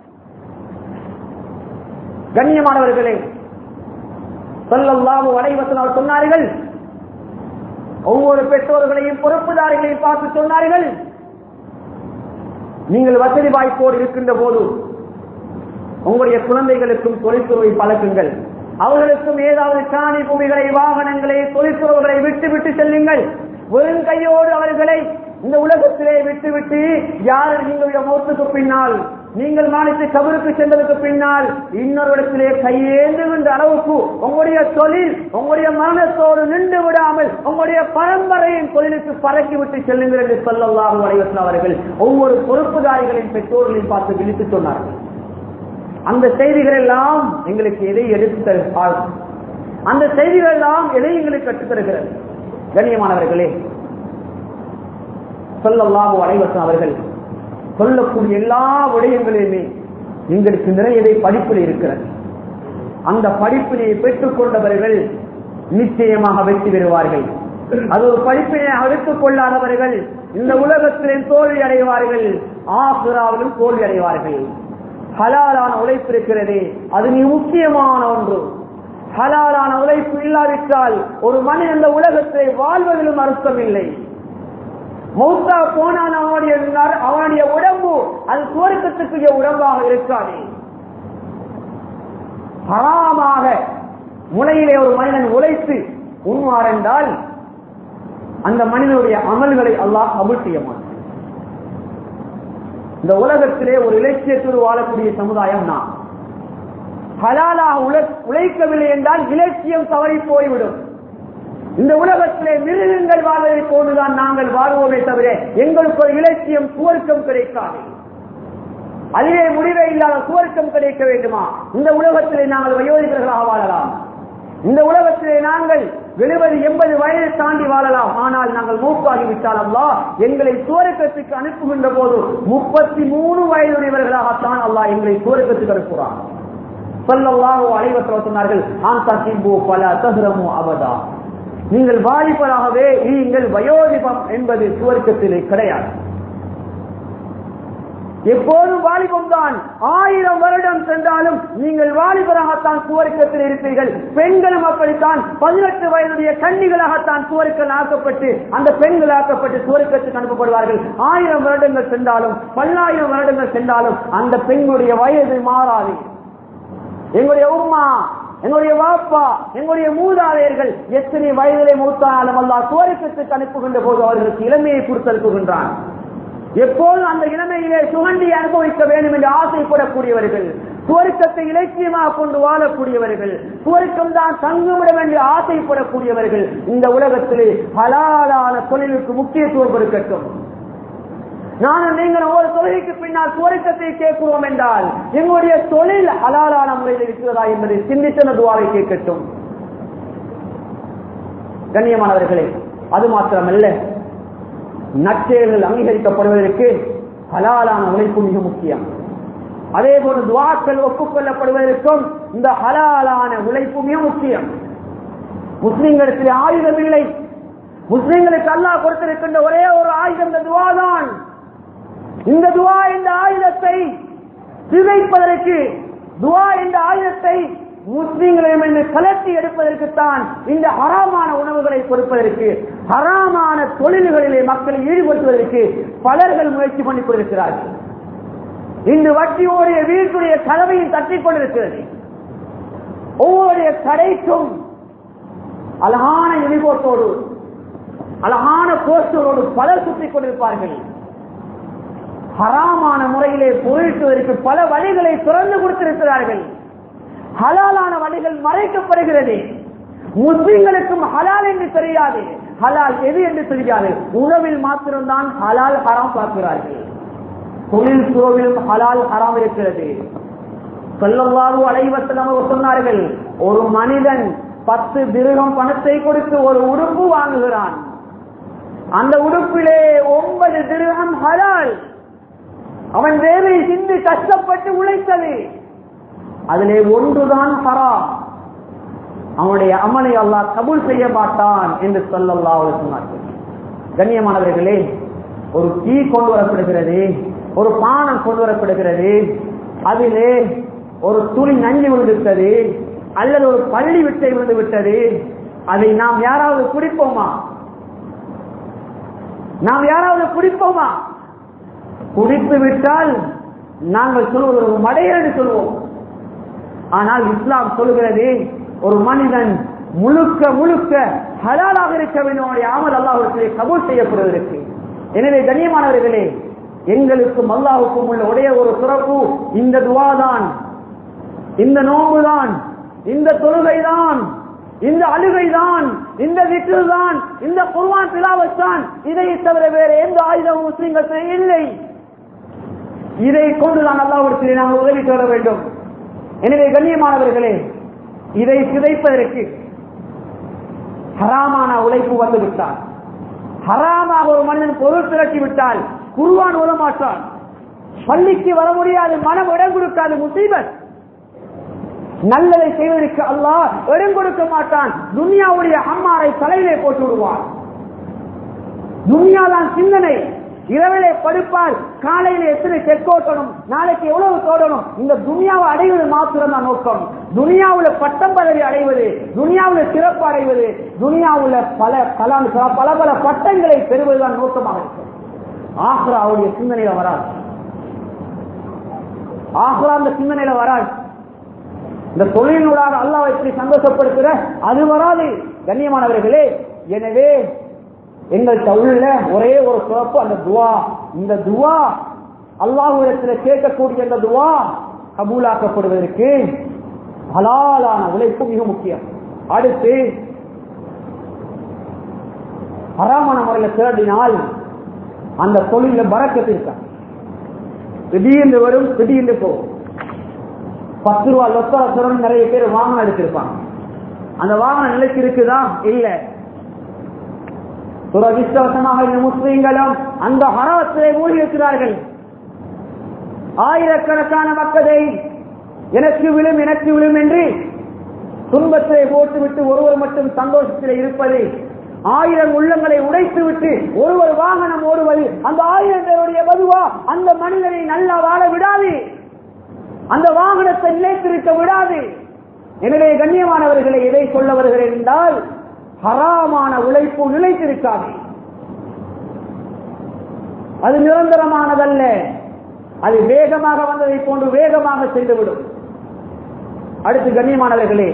கண்ணியமானவர்களே சொல்லல்லாஹு வலைவசனால் சொன்னார்கள் ஒவ்வொரு பெற்றோர்களையும் பொறுப்புதாரிகளையும் பார்த்து சொன்னார்கள் நீங்கள் வசதி வாய்ப்போடு இருக்கின்ற போது உங்களுடைய குழந்தைகளுக்கும் தொழில்துறை பழக்குங்கள் அவர்களுக்கும் ஏதாவது காணி பூமிகளை வாகனங்களை தொழிற்துறவுகளை விட்டு விட்டு செல்லுங்கள் வெறும் கையோடு அவர்களை இந்த உலகத்திலே விட்டுவிட்டு யார் நீங்களுடைய மௌத்துக்கு பின்னால் நீங்கள் மாநில கபருக்கு சென்றதுக்கு பின்னால் இன்னொரு இடத்திலே கையேந்துகின்ற அளவுக்கு உங்களுடைய தொழில் உங்களுடைய மரணத்தோடு நின்று விடாமல் உங்களுடைய பரம்பரையின் தொழிலுக்கு பறக்கி விட்டு செல்லுங்கள் என்று சொல்லல்லாஹு வலைவசன் அவர்கள் ஒவ்வொரு பொறுப்புதாரிகளின் பெற்றோர்களையும் பார்த்து விழித்து சொன்னார்கள் அந்த செய்திகள் எல்லாம் எங்களுக்கு எதை எடுத்து தருகிறார் அந்த செய்திகள் எல்லாம் எதை எங்களுக்கு கற்றுத் தருகிறது கண்ணியமானவர்களே சொல்லல்லாஹு அலைவசம் அவர்கள் சொல்லக்கூடிய எல்லா விடயங்களிலுமே எங்களுக்கு நிறையவே படிப்பில் இருக்கிறது அந்த படிப்பினை பெற்றுக் கொண்டவர்கள் நிச்சயமாக வெற்றி பெறுவார்கள் அது ஒரு படிப்பினை எடுத்துக் கொள்ளாதவர்கள் இந்த உலகத்திலே தோல்வி அடைவார்கள் ஆசிராவிலும் தோல்வி அடைவார்கள் ஹலாலான உழைப்பு இருக்கிறதே அது மிக முக்கியமான ஒன்று ஹலாலான உழைப்பு இல்லாவிட்டால் ஒரு மனிதன் இந்த உலகத்தை வாழ்வதிலும் அர்த்தம் இல்லை மௌத்தா போனான் அவனுடைய நர- அவனுடைய உடம்பு அது சுவர்க்கத்துக்குரிய உடம்பாக இருக்காது ஹராமாக முனையிலே ஒரு மனிதன் உழைத்து உண்மார் என்றால் அந்த மனிதனுடைய அமல்களை அல்லாஹ் கபூல் செய்ய மாட்டான் இந்த உலகத்திலே ஒரு இலட்சியத்தோடு வாழக்கூடிய சமுதாயம் நான் ஹலாலாக உழ- உழைக்கவில்லை என்றால் இலட்சியம் தவறி போய்விடும் இந்த உலகத்திலே மிருகங்கள் வாழ்வதை போன்றுதான் நாங்கள் வாழ்வோமே தவிர எங்களுக்கு ஒரு இலட்சியம் சுவர்க்கம் கிடைக்காது அதிலே முடிவே இல்லாத சுவர்க்கம் கிடைக்க வேண்டுமா இந்த உலகத்திலே நாங்கள் வயோதிகர்களாக வாழலாம் இந்த உலகத்திலே நாங்கள் எழுபது எண்பது வயதை தாண்டி வாழலாம் ஆனால் நாங்கள் மூப்பாகிவிட்டால் அல்லாஹ் எங்களை சுவர்க்கத்துக்கு அனுப்புகின்ற போது முப்பத்தி மூணு வயதுடையவர்களாகத்தான் அல்லாஹ் எங்களை சுவர்க்கத்துக்கு அனுப்புகிறான் சொல்லல்லாஹோ அனைவர்கள் சொன்னார்கள் ஆன் தசிம்பு பல தகுரமோ அவதா நீங்கள் வாலிபராகவே நீங்கள் வயோதிபம் என்பது சுவர்க்கத்திலே கிடையாது எப்போதும் வாலிபம் தான் ஆயிரம் வருடம் சென்றாலும் நீங்கள் வாலிபராகத்தான் சுவர்க்கத்தில் இருப்பீர்கள் பெண்களும் அப்படித்தான் பதினெட்டு வயதுடைய கன்னிகளாகத்தான் சுவர்க்கல் ஆக்கப்பட்டு அந்த பெண்கள் ஆக்கப்பட்டு சுவர்க்கத்துக்கு அனுப்பப்படுவார்கள் ஆயிரம் வருடங்கள் சென்றாலும் பல்லாயிரம் வருடங்கள் சென்றாலும் அந்த பெண்களுடைய வயது மாறாது எங்களுடைய உம்மா எங்களுடைய வாப்பா எங்களுடைய மூதாதையர்கள் எத்தனை வயதிலே மூத்தாலும் அல்லாஹ் சுவர்க்கத்துக்கு அனுப்புகின்ற போது அவர்களுக்கு இளமையை கொடுத்தனுப்புகின்றான் எப்போதும் அந்த இளமையிலே சுகண்டி அனுபவிக்க வேண்டும் என்று ஆசைப்படக்கூடியவர்கள் சுவர்க்கத்தை இலட்சியமாக கொண்டு வாழக்கூடியவர்கள் சுவர்க்கம் தான் தங்குமிடம் என்று ஆசைப்படக்கூடியவர்கள் இந்த உலகத்திலே ஹலாலான தொழிலுக்கு முக்கியத்துவம் கொடுக்கட்டும் நானும் நீங்கள் ஒவ்வொரு தொழிலுக்கு பின்னால் சுவர்க்கத்தை கேட்கிறோம் என்றால் எங்களுடைய தொழில் ஹலாலான முறையில் இருக்கிறதா என்பதை சிந்தித்தன துவாவை கேட்கட்டும் கண்ணியமானவர்களே அது மாத்திரமல்ல நற்செயல்கள் அங்கீகரிக்கப்படுவதற்கு ஹலாலான உழைப்பு மிக முக்கியம் அதே போல துவாக்கள் ஒப்புக்கொள்ளப்படுவதற்கும் இந்த ஹலாலான உழைப்பு மிக முக்கியம் முஸ்லிம்களுக்கு ஆயுதம் இல்லை முஸ்லிம்களுக்கு அல்லாஹ் கொடுத்திருக்கின்ற ஒரே ஒரு ஆயுதம் இந்த துவா தான் இந்த துவா இந்த ஆயுதத்தை சிதைப்பதற்கு துவா இந்த ஆயுதத்தை முஸ்லிம்களிடமிருந்து கலட்டி எடுப்பதற்குத்தான் இந்த ஹராமான உணவுகளை கொடுப்பதற்கு ஹராமான தொழில்களிலே மக்களை ஈடுபடுத்துவதற்கு பலர்கள் முயற்சி பண்ணிக் கொண்டிருக்கிறார்கள் இன்று வட்டியோடைய வீட்டுடைய கதவையும் தட்டிக் கொண்டிருக்கிறது ஒவ்வொரு கடைக்கும் அழகான யூனிபோர்ட்டோடு அழகான போஸ்டரோடு பலர் சுற்றிக் கொண்டிருப்பார்கள் ஹராமான முறையிலே பொருட்டுவதற்கு பல வழிகளை திறந்து கொடுத்திருக்கிறார்கள் ஹலாலான வழிகள் மறைக்கப்படுகிறது முஸ்லிம்களுக்கும் ஹலால் என்று தெரியாது ஹலால் எது என்று தெரியாது உணவில் மாத்திரம்தான் ஹலால் ஹராம் பார்க்கிறார்கள் தொழில் துறவிலும் ஹலால் ஹராம் இருக்கிறது சொல்லவாறு அலைவத்தில் சொன்னார்கள் ஒரு மனிதன் பத்து திருகம் பணத்தை கொடுத்து ஒரு உடுப்பு வாங்குகிறான் அந்த உடுப்பிலே ஒன்பது திருகம் ஹலால் அவன் வேலை சிந்து கஷ்டப்பட்டு உழைத்தது அதிலே ஒன்றுதான் ஹராம் அவனுடைய அமலை அல்லாஹ் கபூல் செய்ய மாட்டான் என்று சொல்லல்லா சொன்னார்கள் கண்ணியமானவர்களே ஒரு டீ கொண்டு வரப்படுகிறது ஒரு பானம் கொண்டு வரப்படுகிறது அதிலே ஒரு துளி நஞ்சு விழுந்துவிட்டது அல்லது ஒரு பள்ளி விட்டை விழுந்து விட்டது அதை நாம் யாராவது குடிப்போமா நாம் யாராவது குடிப்போமா குடித்து விட்டால் நாங்கள் சொல்வது ஒரு மடையன்னு சொல்வோம் ஆனால் இஸ்லாம் சொல்கிறது ஒரு மனிதன் முழுக்க முழுக்க ஹலாலாக இருக்க வேண்டும் அவனுடைய அமல் அல்லாஹுடைய கபூல் செய்யப்படுவதற்கு எனவே கண்ணியமானவர்களே எங்களுக்கும் அல்லாஹுக்கும் உள்ள ஒரே ஒரு சிறப்பு இந்த துவாதான் இந்த நோம்புதான் இந்த தொழுகைதான் இந்த அழுகைதான் இந்த விட்டுதான் இந்த குர்வான் பிலாவத்தான் இதை தவிர வேறு எந்த ஆயுதமும் முஸ்லிம்கள் இல்லை இதை கொண்டுதான் அல்லாவிடத்திலே நாங்கள் உதவி பெற வேண்டும் எனவே கண்ணியமானவர்களே இதை சிதைப்பதற்கு ஹராமான உழைப்பு வந்து விட்டால் ஹராமாக ஒரு மனிதன் பொருள் திரட்டி விட்டால் குருவான் உதமாட்டான் பள்ளிக்கு வர முடியாது மனம் இடம் கொடுக்காது முசீபத் நல்லதை செய்வதற்கு அல்லாஹ் இடம் கொடுக்க மாட்டான் துனியாவுடைய அம்மாரை தலையிலே போட்டு விடுவான் துனியாதான் சிந்தனை இரவிலே படுப்பால் காலையில எத்தனை செக் ஓட்டணும் நாளைக்கு எவ்வளவு தோடணும் இந்த துனியாவை அடைவது மாத்திரம் தான் நோக்கம் துனியாவுல பட்டம் பதவி அடைவது துனியாவுல சிறப்பு அடைவது துனியாவுல பல கலாம் பல பல பட்டங்களை பெறுவதுதான் நோக்கமாக இருக்கும் ஆஹ்ரா அவருடைய சிந்தனையில வராது ஆஹ்ரா அந்த சிந்தனையில வராது இந்த தொழிலினூடாக அல்லாஹ் எப்படி சந்தோஷப்படுத்துற அது வராது கண்ணியமானவர்களே எனவே எங்கள்கிட்ட உள்ள ஒரே ஒரு சிறப்பு அந்த துவா இந்த துவா அல்லாஹுடத்தில் கேட்கக்கூடிய அந்த துவா கபூலாக்கப்படுவதற்கு ஹலாலான உழைப்பு மிக முக்கியம் அடுத்து ஹராமான முறையில் திரட்டினால் அந்த தொழில பறக்கத்து இருக்க திடீர்னு வரும் திடீர்னு போகும் பத்து ரூபா லொத்தரத்துடன் நிறைய பேர் வாகனம் எடுத்திருப்பாங்க அந்த வாகனம் நிலைக்கு இருக்குதா இல்ல துரதிஷ்டவசமாக இந்த முஸ்லீம்களும் அந்த ஹராத்திலே மூழ்கி இருக்கிறார்கள் ஆயிரக்கணக்கான மக்களை எனக்கு விழும் எனக்கு விழும் என்று துன்பத்திலே போட்டுவிட்டு ஒருவர் மட்டும் சந்தோஷத்திலே இருப்பது ஆயிரம் உள்ளங்களை உடைத்து விட்டு ஒருவர் வாகனம் ஓடுவது அந்த ஆயிரம் பேருடைய மதுவா அந்த மனிதனை நல்லா வாழ விடாது அந்த வாகனத்தை நிலைத்திருக்க விடாது எனவே கண்ணியமானவர்களை எதை சொல்ல வருகிறேன் என்றால் ஹராமான உழைப்பு நிலைத்திருக்காது அது நிரந்தரமானதல்ல அது வேகமாக வந்ததை போன்று வேகமாக சென்றுவிடும் அடுத்து கண்ணியமானவர்களே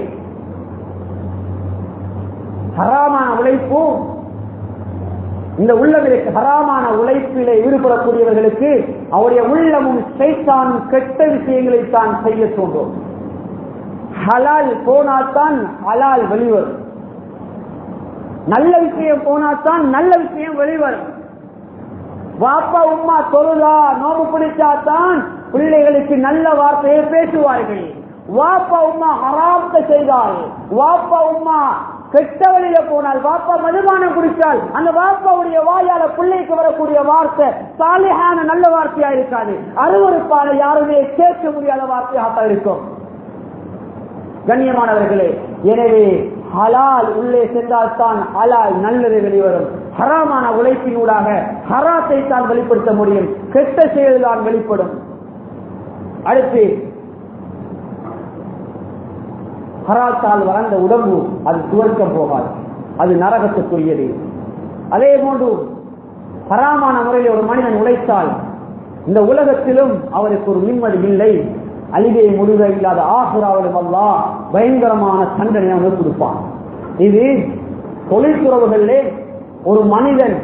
ஹராமான உழைப்பு இந்த உள்ளவிற்கு ஹராமான உழைப்பிலே ஈடுபடக்கூடியவர்களுக்கு அவருடைய உள்ளமும் சைத்தானும் கெட்ட விஷயங்களை தான் செய்ய தோன்றும் ஹலால் போனால்தான் ஹலால் வெளிவரும் நல்ல விஷயம் போனால்தான் நல்ல விஷயம் வெளிவரும் வாப்பா உமா தொழுதா நோம்பு பிடிச்சாதான் பிள்ளைகளுக்கு நல்ல வார்த்தையை பேசுவார்கள் வாப்பா உமா ஹராமத்தை செய்தால் வாப்பா உமா கெட்ட வழியில போனால் பாப்பா மதுபானம் குடித்தால் அந்த பாப்பாவுடைய வாயால பிள்ளைக்கு வரக்கூடிய வார்த்தை சாலிஹான நல்ல வார்த்தையா இருக்காது அருவறுப்பான யாருமே கேட்க முடியாத வார்த்தையாக இருக்கும் கண்ணியமானவர்களே எனவே ஹலால் உள்ளே சென்றால் தான் ஹலால் நல்லது வெளிவரும் ஹராமான உழைப்பினூடாக ஹராத்தை தான் வெளிப்படுத்த முடியும் கெட்ட செயல் தான் வெளிப்படும் அடுத்து ஹராத்தால் வளர்ந்த உடம்பு அது துவர்க்கம் போகாது அது நரகத்துக்குரியது அதே போன்று ஹராமான முறையில் ஒரு மனிதன் உழைத்தால் இந்த உலகத்திலும் அவருக்கு ஒரு நிம்மதி இல்லை அழிவே முடிவ இல்லாத ஆசுராவிலும் அல்லா பயங்கரமான தண்டனை அவனுக்கு கொடுப்பான் இது தொழில்துறவுகளிலே ஒரு மனிதன்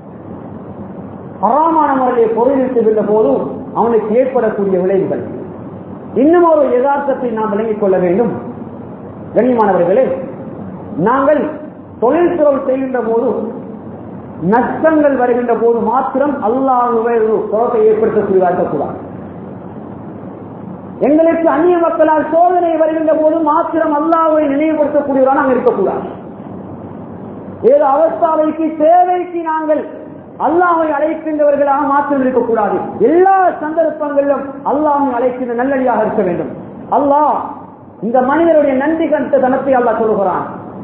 ஹராமான முறையை பொருளித்திருந்த போதும் அவனுக்கு ஏற்படக்கூடிய விளைவுகள் இன்னும் ஒரு யதார்த்தத்தை நாம் விளங்கிக் கொள்ள வேண்டும் கண்ணியமானவர்களே நாங்கள் தொழில்துறவு செய்கின்ற போது நஷ்டங்கள் வருகின்ற போது மாத்திரம் அல்லாஹுவை குழப்பை ஏற்படுத்தக்கூடியதாக கூடாது எங்களுக்கு அந்நிய மக்களால் சோதனை வருகின்ற போது மாத்திரம் அல்லாவை நினைவுபடுத்தக்கூடியவராக நாங்கள் இருக்கக்கூடாது ஏதோ அவஸ்தாவைக்கு தேவைக்கு நாங்கள் அல்லாவை அழைக்கின்றவர்களாக மாற்றம் இருக்கக்கூடாது எல்லா சந்தர்ப்பங்களிலும் அல்லாவை அழைக்கின்ற நல்லடியாக இருக்க வேண்டும் அல்லாஹ் இந்த மனிதனுடைய நன்றி கண்ட தனத்தை அல்லாஹ் சொல்கிறான்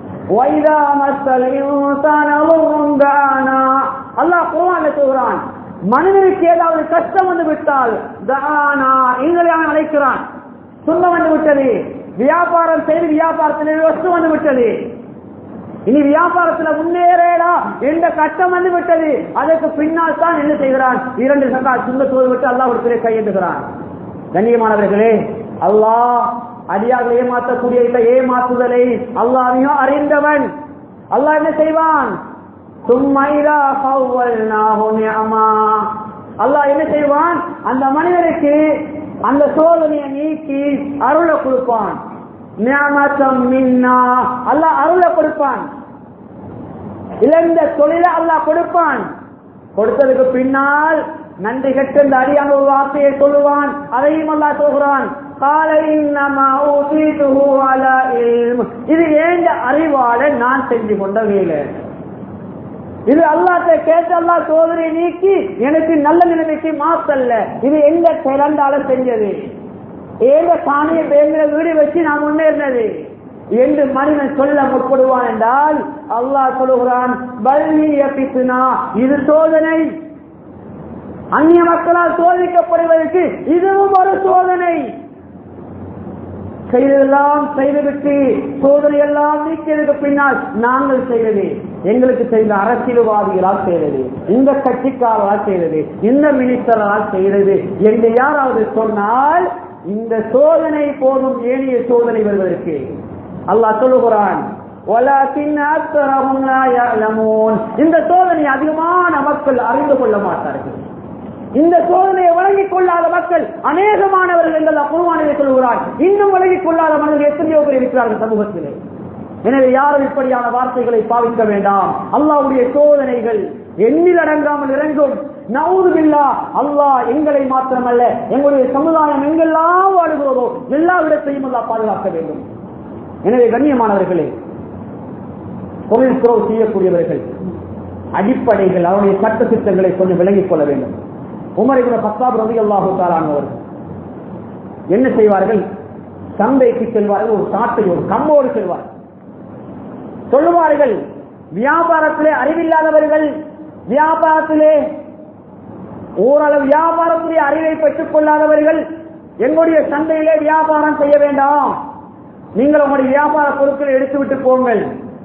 அல்லாஹ் குரான் சொல்கிறான் மனிதனுக்கு ஏதாவது கஷ்டம் வந்து விட்டால் தானா எங்களை அவன் அழைக்கிறான் துன்பம் வந்து விட்டது வியாபாரம் செய்து வியாபாரத்தில் வஸ்து வந்து விட்டது இனி வியாபாரத்துல முன்னேறா எந்த கட்டம் வந்து விட்டது அதற்கு பின்னால் தான் என்ன செய்கிறான் இரண்டு சங்கா சுங்கத்தோடு விட்டு அல்லாஹ் ஒரு கையெழுகிறான் கண்ணியமானவர்களே அல்லாஹ் அடியாக ஏமாற்றக்கூடிய இந்த ஏமாற்றுதலை அல்லாஹ் அறிந்தவன் அல்லாஹ் என்ன செய்வான் அல்லாஹ் என்ன செய்வான் அந்த மனிதனுக்கு அந்த சோதனையை நீக்கி அருளை கொடுப்பான் அல்லாஹ் அருளை கொடுப்பான் இழந்த தொழிலை அல்லாஹ் கொடுப்பான் கொடுத்ததுக்கு பின்னால் நன்றி கெட்ட இந்த அடியான ஒரு வார்த்தையை சொல்லுவான் அதையும் அல்லாஹ் சொல்கிறான் இது ஏந்த அறிவால நான் செஞ்சு கொண்ட வேலை இது அல்லாட்ட கேட்டு அல்லா சோதனை நீக்கி எனக்கு நல்ல நிலைமைக்கு மாத்தல்ல இது எங்க பிறந்தால செஞ்சது ஏங்க சாணிய பேங்கிற வீடு வச்சு நான் முன்னேறினது என்று மனிதன் சொல்ல முற்படுவான் என்றால் அல்லாஹ் சொல்லுகிறான் பல்விய பிசுனா இது சோதனை அந்நிய மக்களால் சோதிக்கப்படுவதற்கு இதுவும் ஒரு சோதனை செய்ததெல்லாம் செய்துவிட்டு சோதனை எல்லாம் நீக்கியதுக்கு பின்னால் நாங்கள் செய்தது எங்களுக்கு செய்த அரசியல்வாதிகளால் செய்தது இந்த கட்சிக்காரரால் செய்தது இந்த மினிஸ்டரால் செய்தது என்று யாராவது சொன்னால் இந்த சோதனை போதும் ஏனைய சோதனை வருவதற்கு அல்லாஹ் சொல்லுகிறான் இந்த சோதனை அதிகமான மக்கள் அறிந்து கொள்ள மாட்டார்கள் இந்த சோதனையை வழங்கிக் கொள்ளாத மக்கள் அநேகமானவர்கள் என்று குருவானதை சொல்கிறார் இன்னும் வழங்கிக் கொள்ளாத மனிதர்கள் எத்தனையோ பேர் இருக்கிறார்கள் சமூகத்திலே எனவே யாரும் இப்படியான வார்த்தைகளை பாவிக்க வேண்டாம் அல்லாவுடைய சோதனைகள் எண்ணில் அடங்காமல் இறங்கும் நவுதுபில்லா அல்லாஹ் எங்களை மாத்திரமல்ல எங்களுடைய சமுதாயம் எங்கெல்லாம் வாழுகிறதோ எல்லா இடத்தையும் அல்லா பாதுகாக்க வேண்டும் எனவே கண்ணியமானவர்களே தொழில் துறவு செய்யக்கூடியவர்கள் அடிப்படைகள் அவருடைய சட்ட திட்டங்களை கொஞ்சம் விளங்கிக் கொள்ள வேண்டும் உமரிபுர பத்தாப் ரவி அல்லாஹு தாலானவர் என்ன செய்வார்கள் சந்தைக்கு செல்வார்கள் ஒரு சாட்டை ஒரு கம்மோடு செல்வார்கள் சொல்லுவார்கள் வியாபாரத்திலே அறிவில்லாதவர்கள் வியாபாரத்திலே ஓரளவு வியாபாரத்திலே அறிவை பெற்றுக் கொள்ளாதவர்கள் எங்களுடைய சந்தையிலே வியாபாரம் செய்ய வேண்டாம் நீங்கள் உங்களுடைய வியாபார பொருட்களை எடுத்துவிட்டு போங்கள்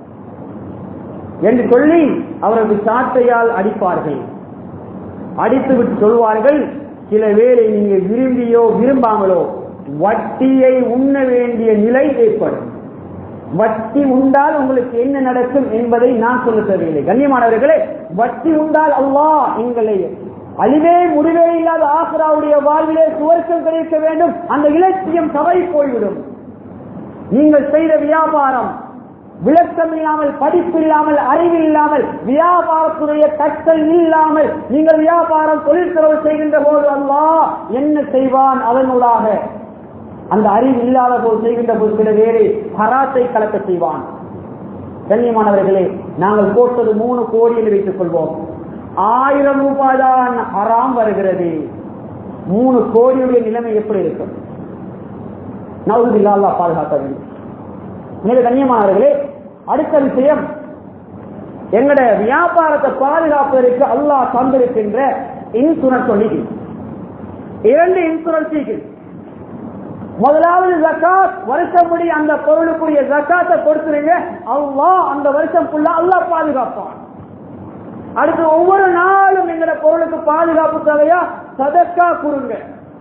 என்று சொல்லி அவரது சாட்டையால் அடிப்பார்கள் அடித்துவிட்டு சொல்வார்கள் சில வேளை நீங்க விரும்பியோ விரும்பாமலோ வட்டியை உண்ண வேண்டிய நிலை ஏற்படும் வட்டி உண்டால் உங்களுக்கு என்ன நடக்கும் என்பதை நான் சொல்ல தேவையில்லை கண்ணியமானவர்களே வட்டி உண்டால் அல்லாஹ் எங்களை அழிவே முடிவே இல்லாத ஆசராவுடைய வாழ்விலே சுவர்க்கம் கிடைக்க வேண்டும் அந்த இலட்சியம் தவறி போய்விடும் நீங்கள் செய்த வியாபாரம் விளக்கம் இல்லாமல் படிப்பு இல்லாமல் அறிவு இல்லாமல் வியாபாரத்துடைய கற்றல் இல்லாமல் நீங்கள் வியாபாரம் தொழிற்துறவு செய்கின்ற போது அல்லா என்ன செய்வான் அதனூடாக அந்த அறிவு இல்லாத போது செய்கின்ற போது சில வேறு ஹராத்தை கலக்க செய்வான் கண்ணியமானவர்களே நாங்கள் போட்டது மூணு கோடி என்று வைத்துக் கொள்வோம் ஆயிரம் ரூபாய் தான் அறாம் வருகிறது மூணு கோடியுடைய நிலைமை எப்படி இருக்கும் நவுதில்லா அல்லா பாதுகாக்க வேண்டும் எனவே கண்ணியமானவர்களே அடுத்த விஷயம் எங்கட வியாபாரத்தை பாதுகாப்பதற்கு அல்லாஹ் தந்திருக்கின்ற இன்சூரன்ஸ் சொல்லி இரண்டு இன்சூரன்ஸ் முதலாவது ஜக்காத் வருஷம் முடி அந்த பொருளுக்குரிய ஜக்காத்தை கொடுத்துருங்க அல்லாஹ் அந்த வருஷம் ஃபுல்லா அல்லாஹ் பாதுகாப்பான் அடுத்து ஒவ்வொரு நாளும் எங்கட பொருளுக்கு பாதுகாப்பு தேவையா சதக்கா கொடுங்க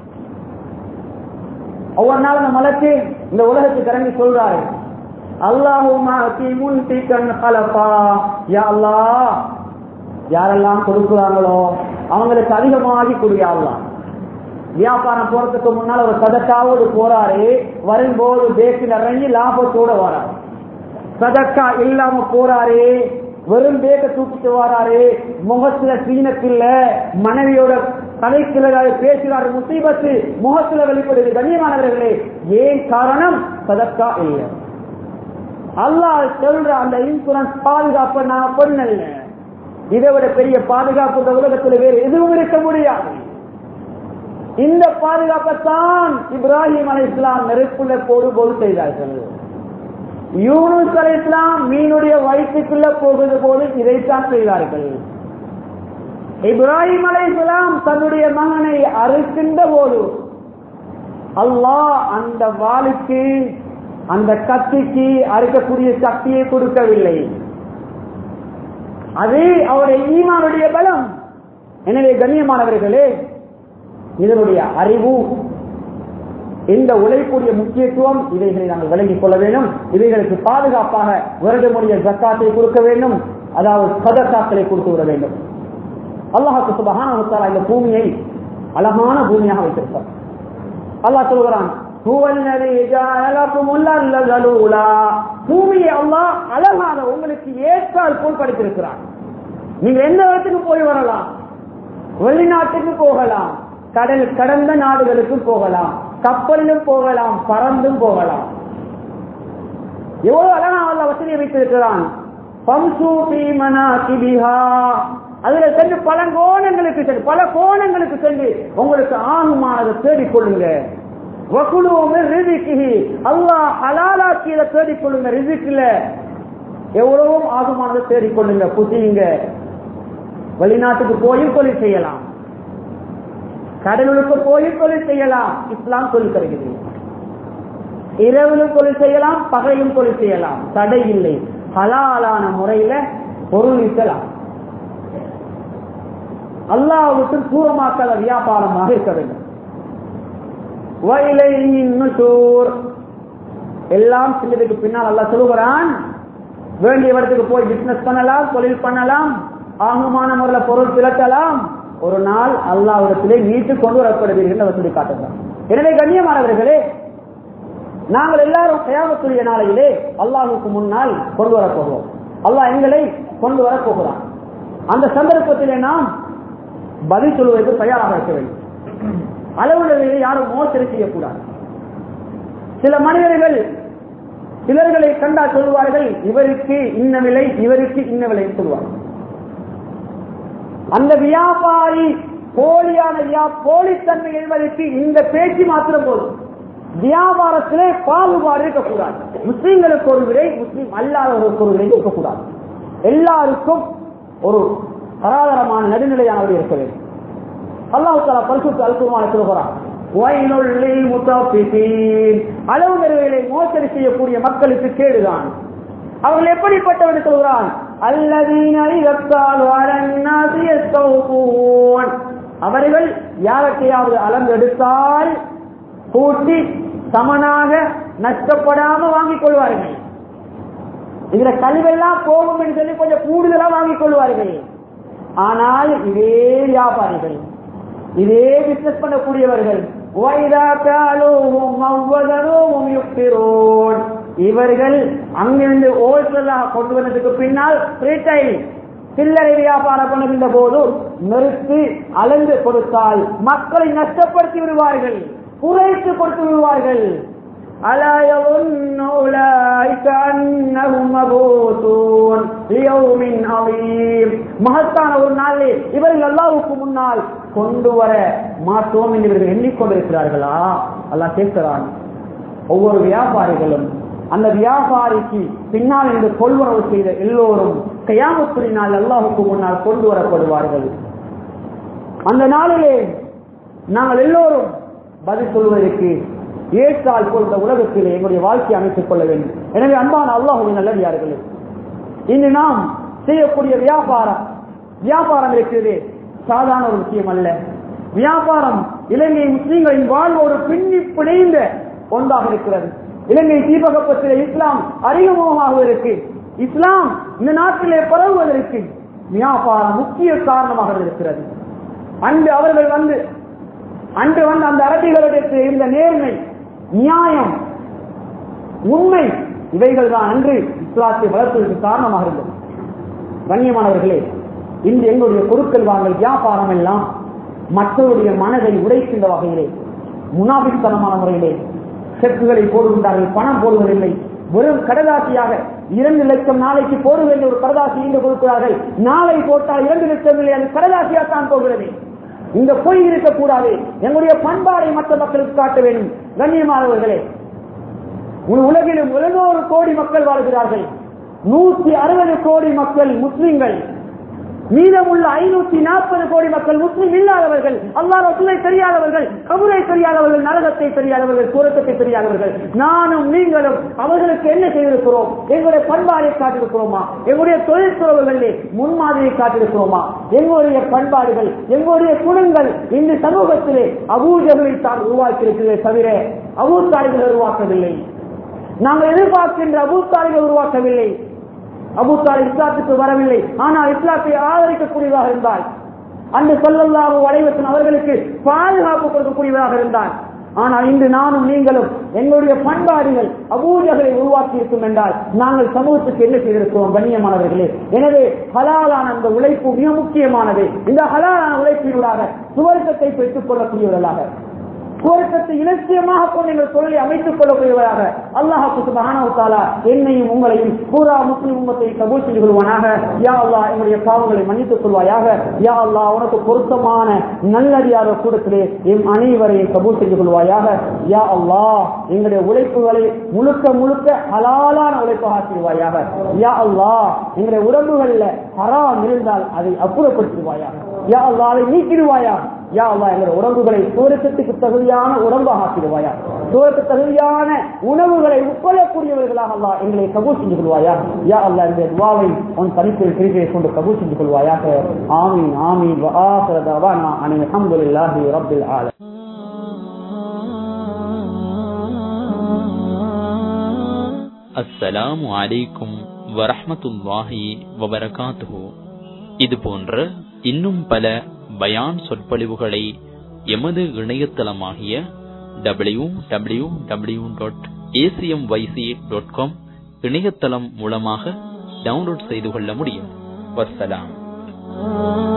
ஒவ்வொரு நாளும் அந்த மலைக்கு இந்த உலகத்துக்கு இறங்கி சொல்றாரு அல்லாஹ் யாரெல்லாம் கொடுக்குறாங்களோ அவங்களுக்கு அதிகமாகி குடியாடலாம் வியாபாரம் போறதுக்கு முன்னால் ஒரு சதக்காவோடு போறாரு வரும்போது பேக்கில் இறங்கி லாபத்தோட வராரு சதக்கா இல்லாம போறாரு வெறும் பேக்க தூக்கிட்டு வராரு முகத்துல சீனத்தில்ல மனைவியோட தலைக்கில பேசுகிறாரு முசீபத்து முகத்துல வெளிப்படுது கண்ணியமானவர்களே ஏன் காரணம் சதக்கா இல்லை அல்லாஹ் சொல்ற அந்த இன்சூரன்ஸ் பாதுகாப்பு நான் பண்ணல இதை விட பெரிய பாதுகாப்பு இந்த உலகத்தில் வேறு எதுவும் இருக்க முடியாது இந்த பாதுகாப்பைத்தான் இப்ராஹிம் அலி இஸ்லாம் நெருப்புள்ள போடும்போது செய்தார்கள் யூனுஸ் அலி இஸ்லாம் மீனுடைய வயிற்றுக்குள்ள போகுது போது இதைத்தான் செய்தார்கள் இப்ராஹிம் அலை இஸ்லாம் தன்னுடைய மகனை அறுக்கின்ற போது அல்லாஹ் அந்த வாளுக்கு அந்த கத்திக்கு அறுக்கக்கூடிய சக்தியை கொடுக்கவில்லை அது அவருடைய ஈமானுடைய பலம் எனவே கண்ணியமானவர்களே இதனுடைய அறிவு இந்த உழைப்புடைய முக்கியத்துவம் இவைகளை நாங்கள் விளங்கிக் கொள்ள வேண்டும் இவைகளுக்கு பாதுகாப்பாக வருடமுடைய ஜக்காத்தை கொடுக்க வேண்டும் அதாவது சதக்காக்களை கொடுத்து விட வேண்டும் அல்லாஹாக்கு சுபகான இந்த பூமியை அழகான பூமியாக வைத்திருப்பார் அல்லாஹ் சொல்கிறான் பூமியை அல்லாஹ் அழகான உங்களுக்கு ஏற்றால் போல் படைத்திருக்கிறான் நீங்க எந்த இடத்துக்கு போய் வரலாம் வெளிநாட்டுக்கு போகலாம் கடல் கடந்த நாடுகளுக்கு போகலாம் கப்பலிலும் போகலாம் பறந்தும் போகலாம் எவ்வளவு அழகா அல்ல வசதியை வைத்திருக்கிறான் அதுல சென்று பல கோணங்களுக்கு சென்று பல கோணங்களுக்கு சென்று உங்களுக்கு ஆணுமானதை தேடிக்கொள்ளுங்க அல்லாஹ் ஹலாலாக்கியதை தேடிக்கொள்ளுங்க ரிசிக்ல எவ்வளவும் ஆகுமானதை தேடிக்கொள்ளுங்க புசியுங்க வெளிநாட்டுக்கு போயும் தொழில் செய்யலாம் கடலுக்கு போயும் தொழில் செய்யலாம் இஸ்லாம் தொழில் தருகிறது இரவிலும் தொழில் செய்யலாம் பகையும் தொழில் செய்யலாம் தடை இல்லை ஹலாலான முறையில பொருள் ஈட்டலாம் அல்லாவுக்கு தூரமாக்காத வியாபாரமாக இருக்க வேண்டும் எல்லாம் செஞ்சதுக்கு பின்னால் அல்லா சொல்லுகிறான் வேண்டிய இடத்துக்கு போய் பிசினஸ் பண்ணலாம் தொழில் பண்ணலாம் ஆகுமான முறையில் பொருள் திரட்டலாம் ஒரு நாள் அல்லாவிடத்திலே மீட்டு கொண்டு வரப்படுவீர்கள் வசதி காட்டுகிறான் எனவே கண்ணியமானவர்களே நாங்கள் எல்லாரும் கயாமத்துடைய நாளையிலே அல்லாஹுக்கு முன்னால் கொண்டு வரப்போகிறோம் அல்லாஹ் எங்களை கொண்டு வரப்போகிறான் அந்த சந்தர்ப்பத்திலே நாம் பதில் சொல்வதற்கு தயாராக இருக்க வேண்டும் அளவுகளிலே யாரும் மோசடி செய்யக்கூடாது சில மனிதர்கள் சிலர்களை கண்டா சொல்வார்கள் இவருக்கு இன்ன விலை இவருக்கு இன்ன விலை சொல்வார்கள் அந்த வியாபாரி போலியான போலித்தன்மை என்பதற்கு இந்த பேச்சு மாத்திரம் போதும் வியாபாரத்திலே பாகுபாடு இருக்கக்கூடாது முஸ்லீம்களுக்கு ஒரு விலை முஸ்லீம் அல்லாதவர்களுக்கு ஒரு விலை இருக்கக்கூடாது எல்லாருக்கும் ஒரு தராதரமான நடுநிலையானவர் இருக்க வேண்டும் அல்லாஹு தாலா பரிசுத்து அல்பமான சொல்கிறான் அளவு நிறைவுகளை மோசடி செய்யக்கூடிய மக்களுக்கு கேடுதான் அவர்கள் எப்படிப்பட்டவர்கள் சொல்கிறான் அவர்கள் யாருக்கையாவது அளந்தெடுத்தால் கூட்டி சமனாக நஷ்டப்படாம வாங்கிக் கொள்வார்கள் இதுல கழிவெல்லாம் போகும் என்று சொல்லி கொஞ்சம் கூடுதலா வாங்கிக் கொள்வார்கள் ஆனால் இதே வியாபாரிகள் இதே பிசினஸ் பண்ணக்கூடியவர்கள் இவர்கள் அங்கிருந்து ஹோல்சேலாக கொண்டு வந்ததுக்கு பின்னால் ரீட்டைல் சில்லறை வியாபாரம் பண்ணுகின்ற போது நிறுத்தி அளந்து கொடுத்தால் மக்களை நஷ்டப்படுத்தி விடுவார்கள் குறைத்து கொடுத்து விடுவார்கள் ألا يظن أولئك أنهم مبعوثون ليوم عظيم மகத்தான ஒரு நாளிலே இவர்கள் அல்லாஹ்வுக்கு முன்னால் கொண்டு வர மாட்டோம் என்று இவர்கள் எண்ணிக்கொண்டிருக்கிறார்களா அல்லாஹ் கேட்கிறான் ஒவ்வொரு வியாபாரிகளும் அந்த வியாபாரிக்கு பின்னால் இருந்து கொள்வனவு செய்த எல்லோரும் கையாமத்துறினால் அல்லாஹுக்கு முன்னால் கொண்டு வரப்படுவார்கள் அந்த நாளிலே நாங்கள் எல்லோரும் பதில் சொல்வதற்கு ஏற்றால் போல் இந்த உலகத்திலே எங்களுடைய வாழ்க்கையை அமைத்துக் கொள்ள வேண்டும் எனவே அன்பான அல்லாஹுவின் நல்லடியார்களே இன்று நாம் செய்யக்கூடிய வியாபாரம் வியாபாரம் இருக்கிறது சாதாரண ஒரு விஷயம் அல்ல வியாபாரம் இலங்கை முஸ்லீம்களின் வாழ்வு ஒரு பின்னி பிணைந்த ஒன்றாக இருக்கிறது இலங்கை தீபகப்பத்தில் இஸ்லாம் அறிமுகமாக இருக்கு இஸ்லாம் இந்த நாட்டிலே பரவுவதற்கு வியாபாரம் முக்கிய காரணமாக இருக்கிறது அன்று அவர்கள் வந்து அன்று வந்து அந்த அரபிகளிடத்தில் இருந்த நேர்மை நியாயம் உண்மை இவைகள் தான் அன்று இஸ்லாத்தை வளர்ப்பதற்கு காரணமாக இருந்தது கண்ணியமானவர்களே இன்று எங்களுடைய பொருட்கள் வாங்கல் வியாபாரம் எல்லாம் மற்றவருடைய மனதை உடைக்கின்ற வகையிலே முனாபித்தனமான முறையிலே செக்குகளை போடுகின்றார்கள் பணம் போடுவதில்லை வெறும் கடதாசியாக இரண்டு லட்சம் நாளைக்கு போட வேண்டிய ஒரு கடதாசி இன்று கொடுக்கிறார்கள் நாளை போட்டால் இரண்டு லட்சம் இல்லை அது கடதாசியாத்தான் போகிறது இந்த பொய் இருக்கக்கூடாது எங்களுடைய பண்பாடை மற்ற மக்களுக்கு காட்ட வேண்டும் கண்ணியமானவர்களே உலகிலும் எழுநூறு கோடி மக்கள் வாழ்கிறார்கள் நூத்தி அறுபது கோடி மக்கள் முஸ்லிம்கள் மீதமுள்ள ஐநூத்தி நாற்பது கோடி மக்கள் முஸ்லிம் இல்லாதவர்கள் அல்லா ரசூலை தெரியாதவர்கள் கபுரை தெரியாதவர்கள் நரகத்தை தெரியாதவர்கள் சுரக்கத்தை தெரியாதவர்கள் நானும் நீங்களும் அவர்களுக்கு என்ன செய்திருக்கிறோம் எங்களுடைய பண்பாடை காட்டிருக்கிறோமா எங்களுடைய தொழில்துறவுகளிலே முன்மாதிரியை காட்டிருக்கிறோமா எங்களுடைய பண்பாடுகள் எங்களுடைய குணங்கள் இந்த சமூகத்திலே அபூஜகளை தான் உருவாக்கியிருக்கிறதே தவிர அபூத்தாரிகள் உருவாக்கவில்லை நாங்கள் எதிர்பார்க்கின்ற அபூத்தாரிகள் உருவாக்கவில்லை அபுத்தால் இஸ்லாத்துக்கு வரவில்லை ஆனால் இஸ்லாத்தை ஆதரிக்கக்கூடியதாக இருந்தால் அந்த சொல்லல்லாத வளைவத்தின் அவர்களுக்கு பாதுகாப்பு கொடுக்கக்கூடியதாக இருந்தால் ஆனால் இன்று நானும் நீங்களும் எங்களுடைய பண்பாடுகள் அபூஜகளை உருவாக்கி இருக்கும் என்றால் நாங்கள் சமூகத்துக்கு என்ன செய்திருக்கிறோம் கண்ணியமானவர்களே எனவே ஹலாலான அந்த உழைப்பு மிக முக்கியமானது இந்த ஹலாலான உழைப்பினூடாக சுவர்க்கத்தை பெற்றுக் கொள்ளக்கூடியவர்களாக சுவர்க்கத்தை இலட்சியமாக கொண்டு எங்கள் தொழிலை அமைத்துக் கொள்ளக்கூடியவராக அல்லாஹு சுபஹானஹு என்னையும் உங்களையும் பூரா முஸ்லிம் உம்மத்தை கபூல் செய்து கொள்வானாக யா அல்லாஹ் எங்களுடைய பாவங்களை மன்னித்துக் கொள்வாயாக யா அல்லாஹ் உனக்கு பொருத்தமான நல்லடியார கூடத்திலே எம் அனைவரையும் கபூல் செய்து கொள்வாயாக யா அல்லாஹ் எங்களுடைய உழைப்புகளை முழுக்க முழுக்க ஹலாலான உழைப்பாக ஆக்கிடுவாயாக யா அல்லாஹ் எங்களுடைய உடம்புகளில் ஹராம் இருந்தால் அதை அப்புறப்படுத்துவாயாக யா அல்லாஹ் அதை நீக்கிடுவாயா யா அல்லா எங்களுடைய உடம்புகளை சூரத்துக்கு தகுதியான உடம்பாக ஆக்கிடுவாயா சூரத்து தகுதியான உணவுகளை உட்கொள்ளக்கூடியவர்களாக அல்லா எங்களை கபூல் செஞ்சு கொள்வாயா யா அல்லா இந்த துவாவை உன் தனிப்பில் கிரிகளை கொண்டு கபூல் செஞ்சு கொள்வாயாக ஆமீன் ஆமீன் وآخر دعوانا أن الحمد لله رب العالمين அஸ்ஸலாமு அலைக்கும் வரஹ்மத்துல்லாஹி வபரகாத்துஹு இது போன்ற இன்னும் பல பயான் சொற்பொழிவுகளை எமது இணையதளமாகிய W W W dot ACM YC dot com இணையதளம் மூலமாக டவுன்லோட் செய்து கொள்ள முடியும் வசலாம்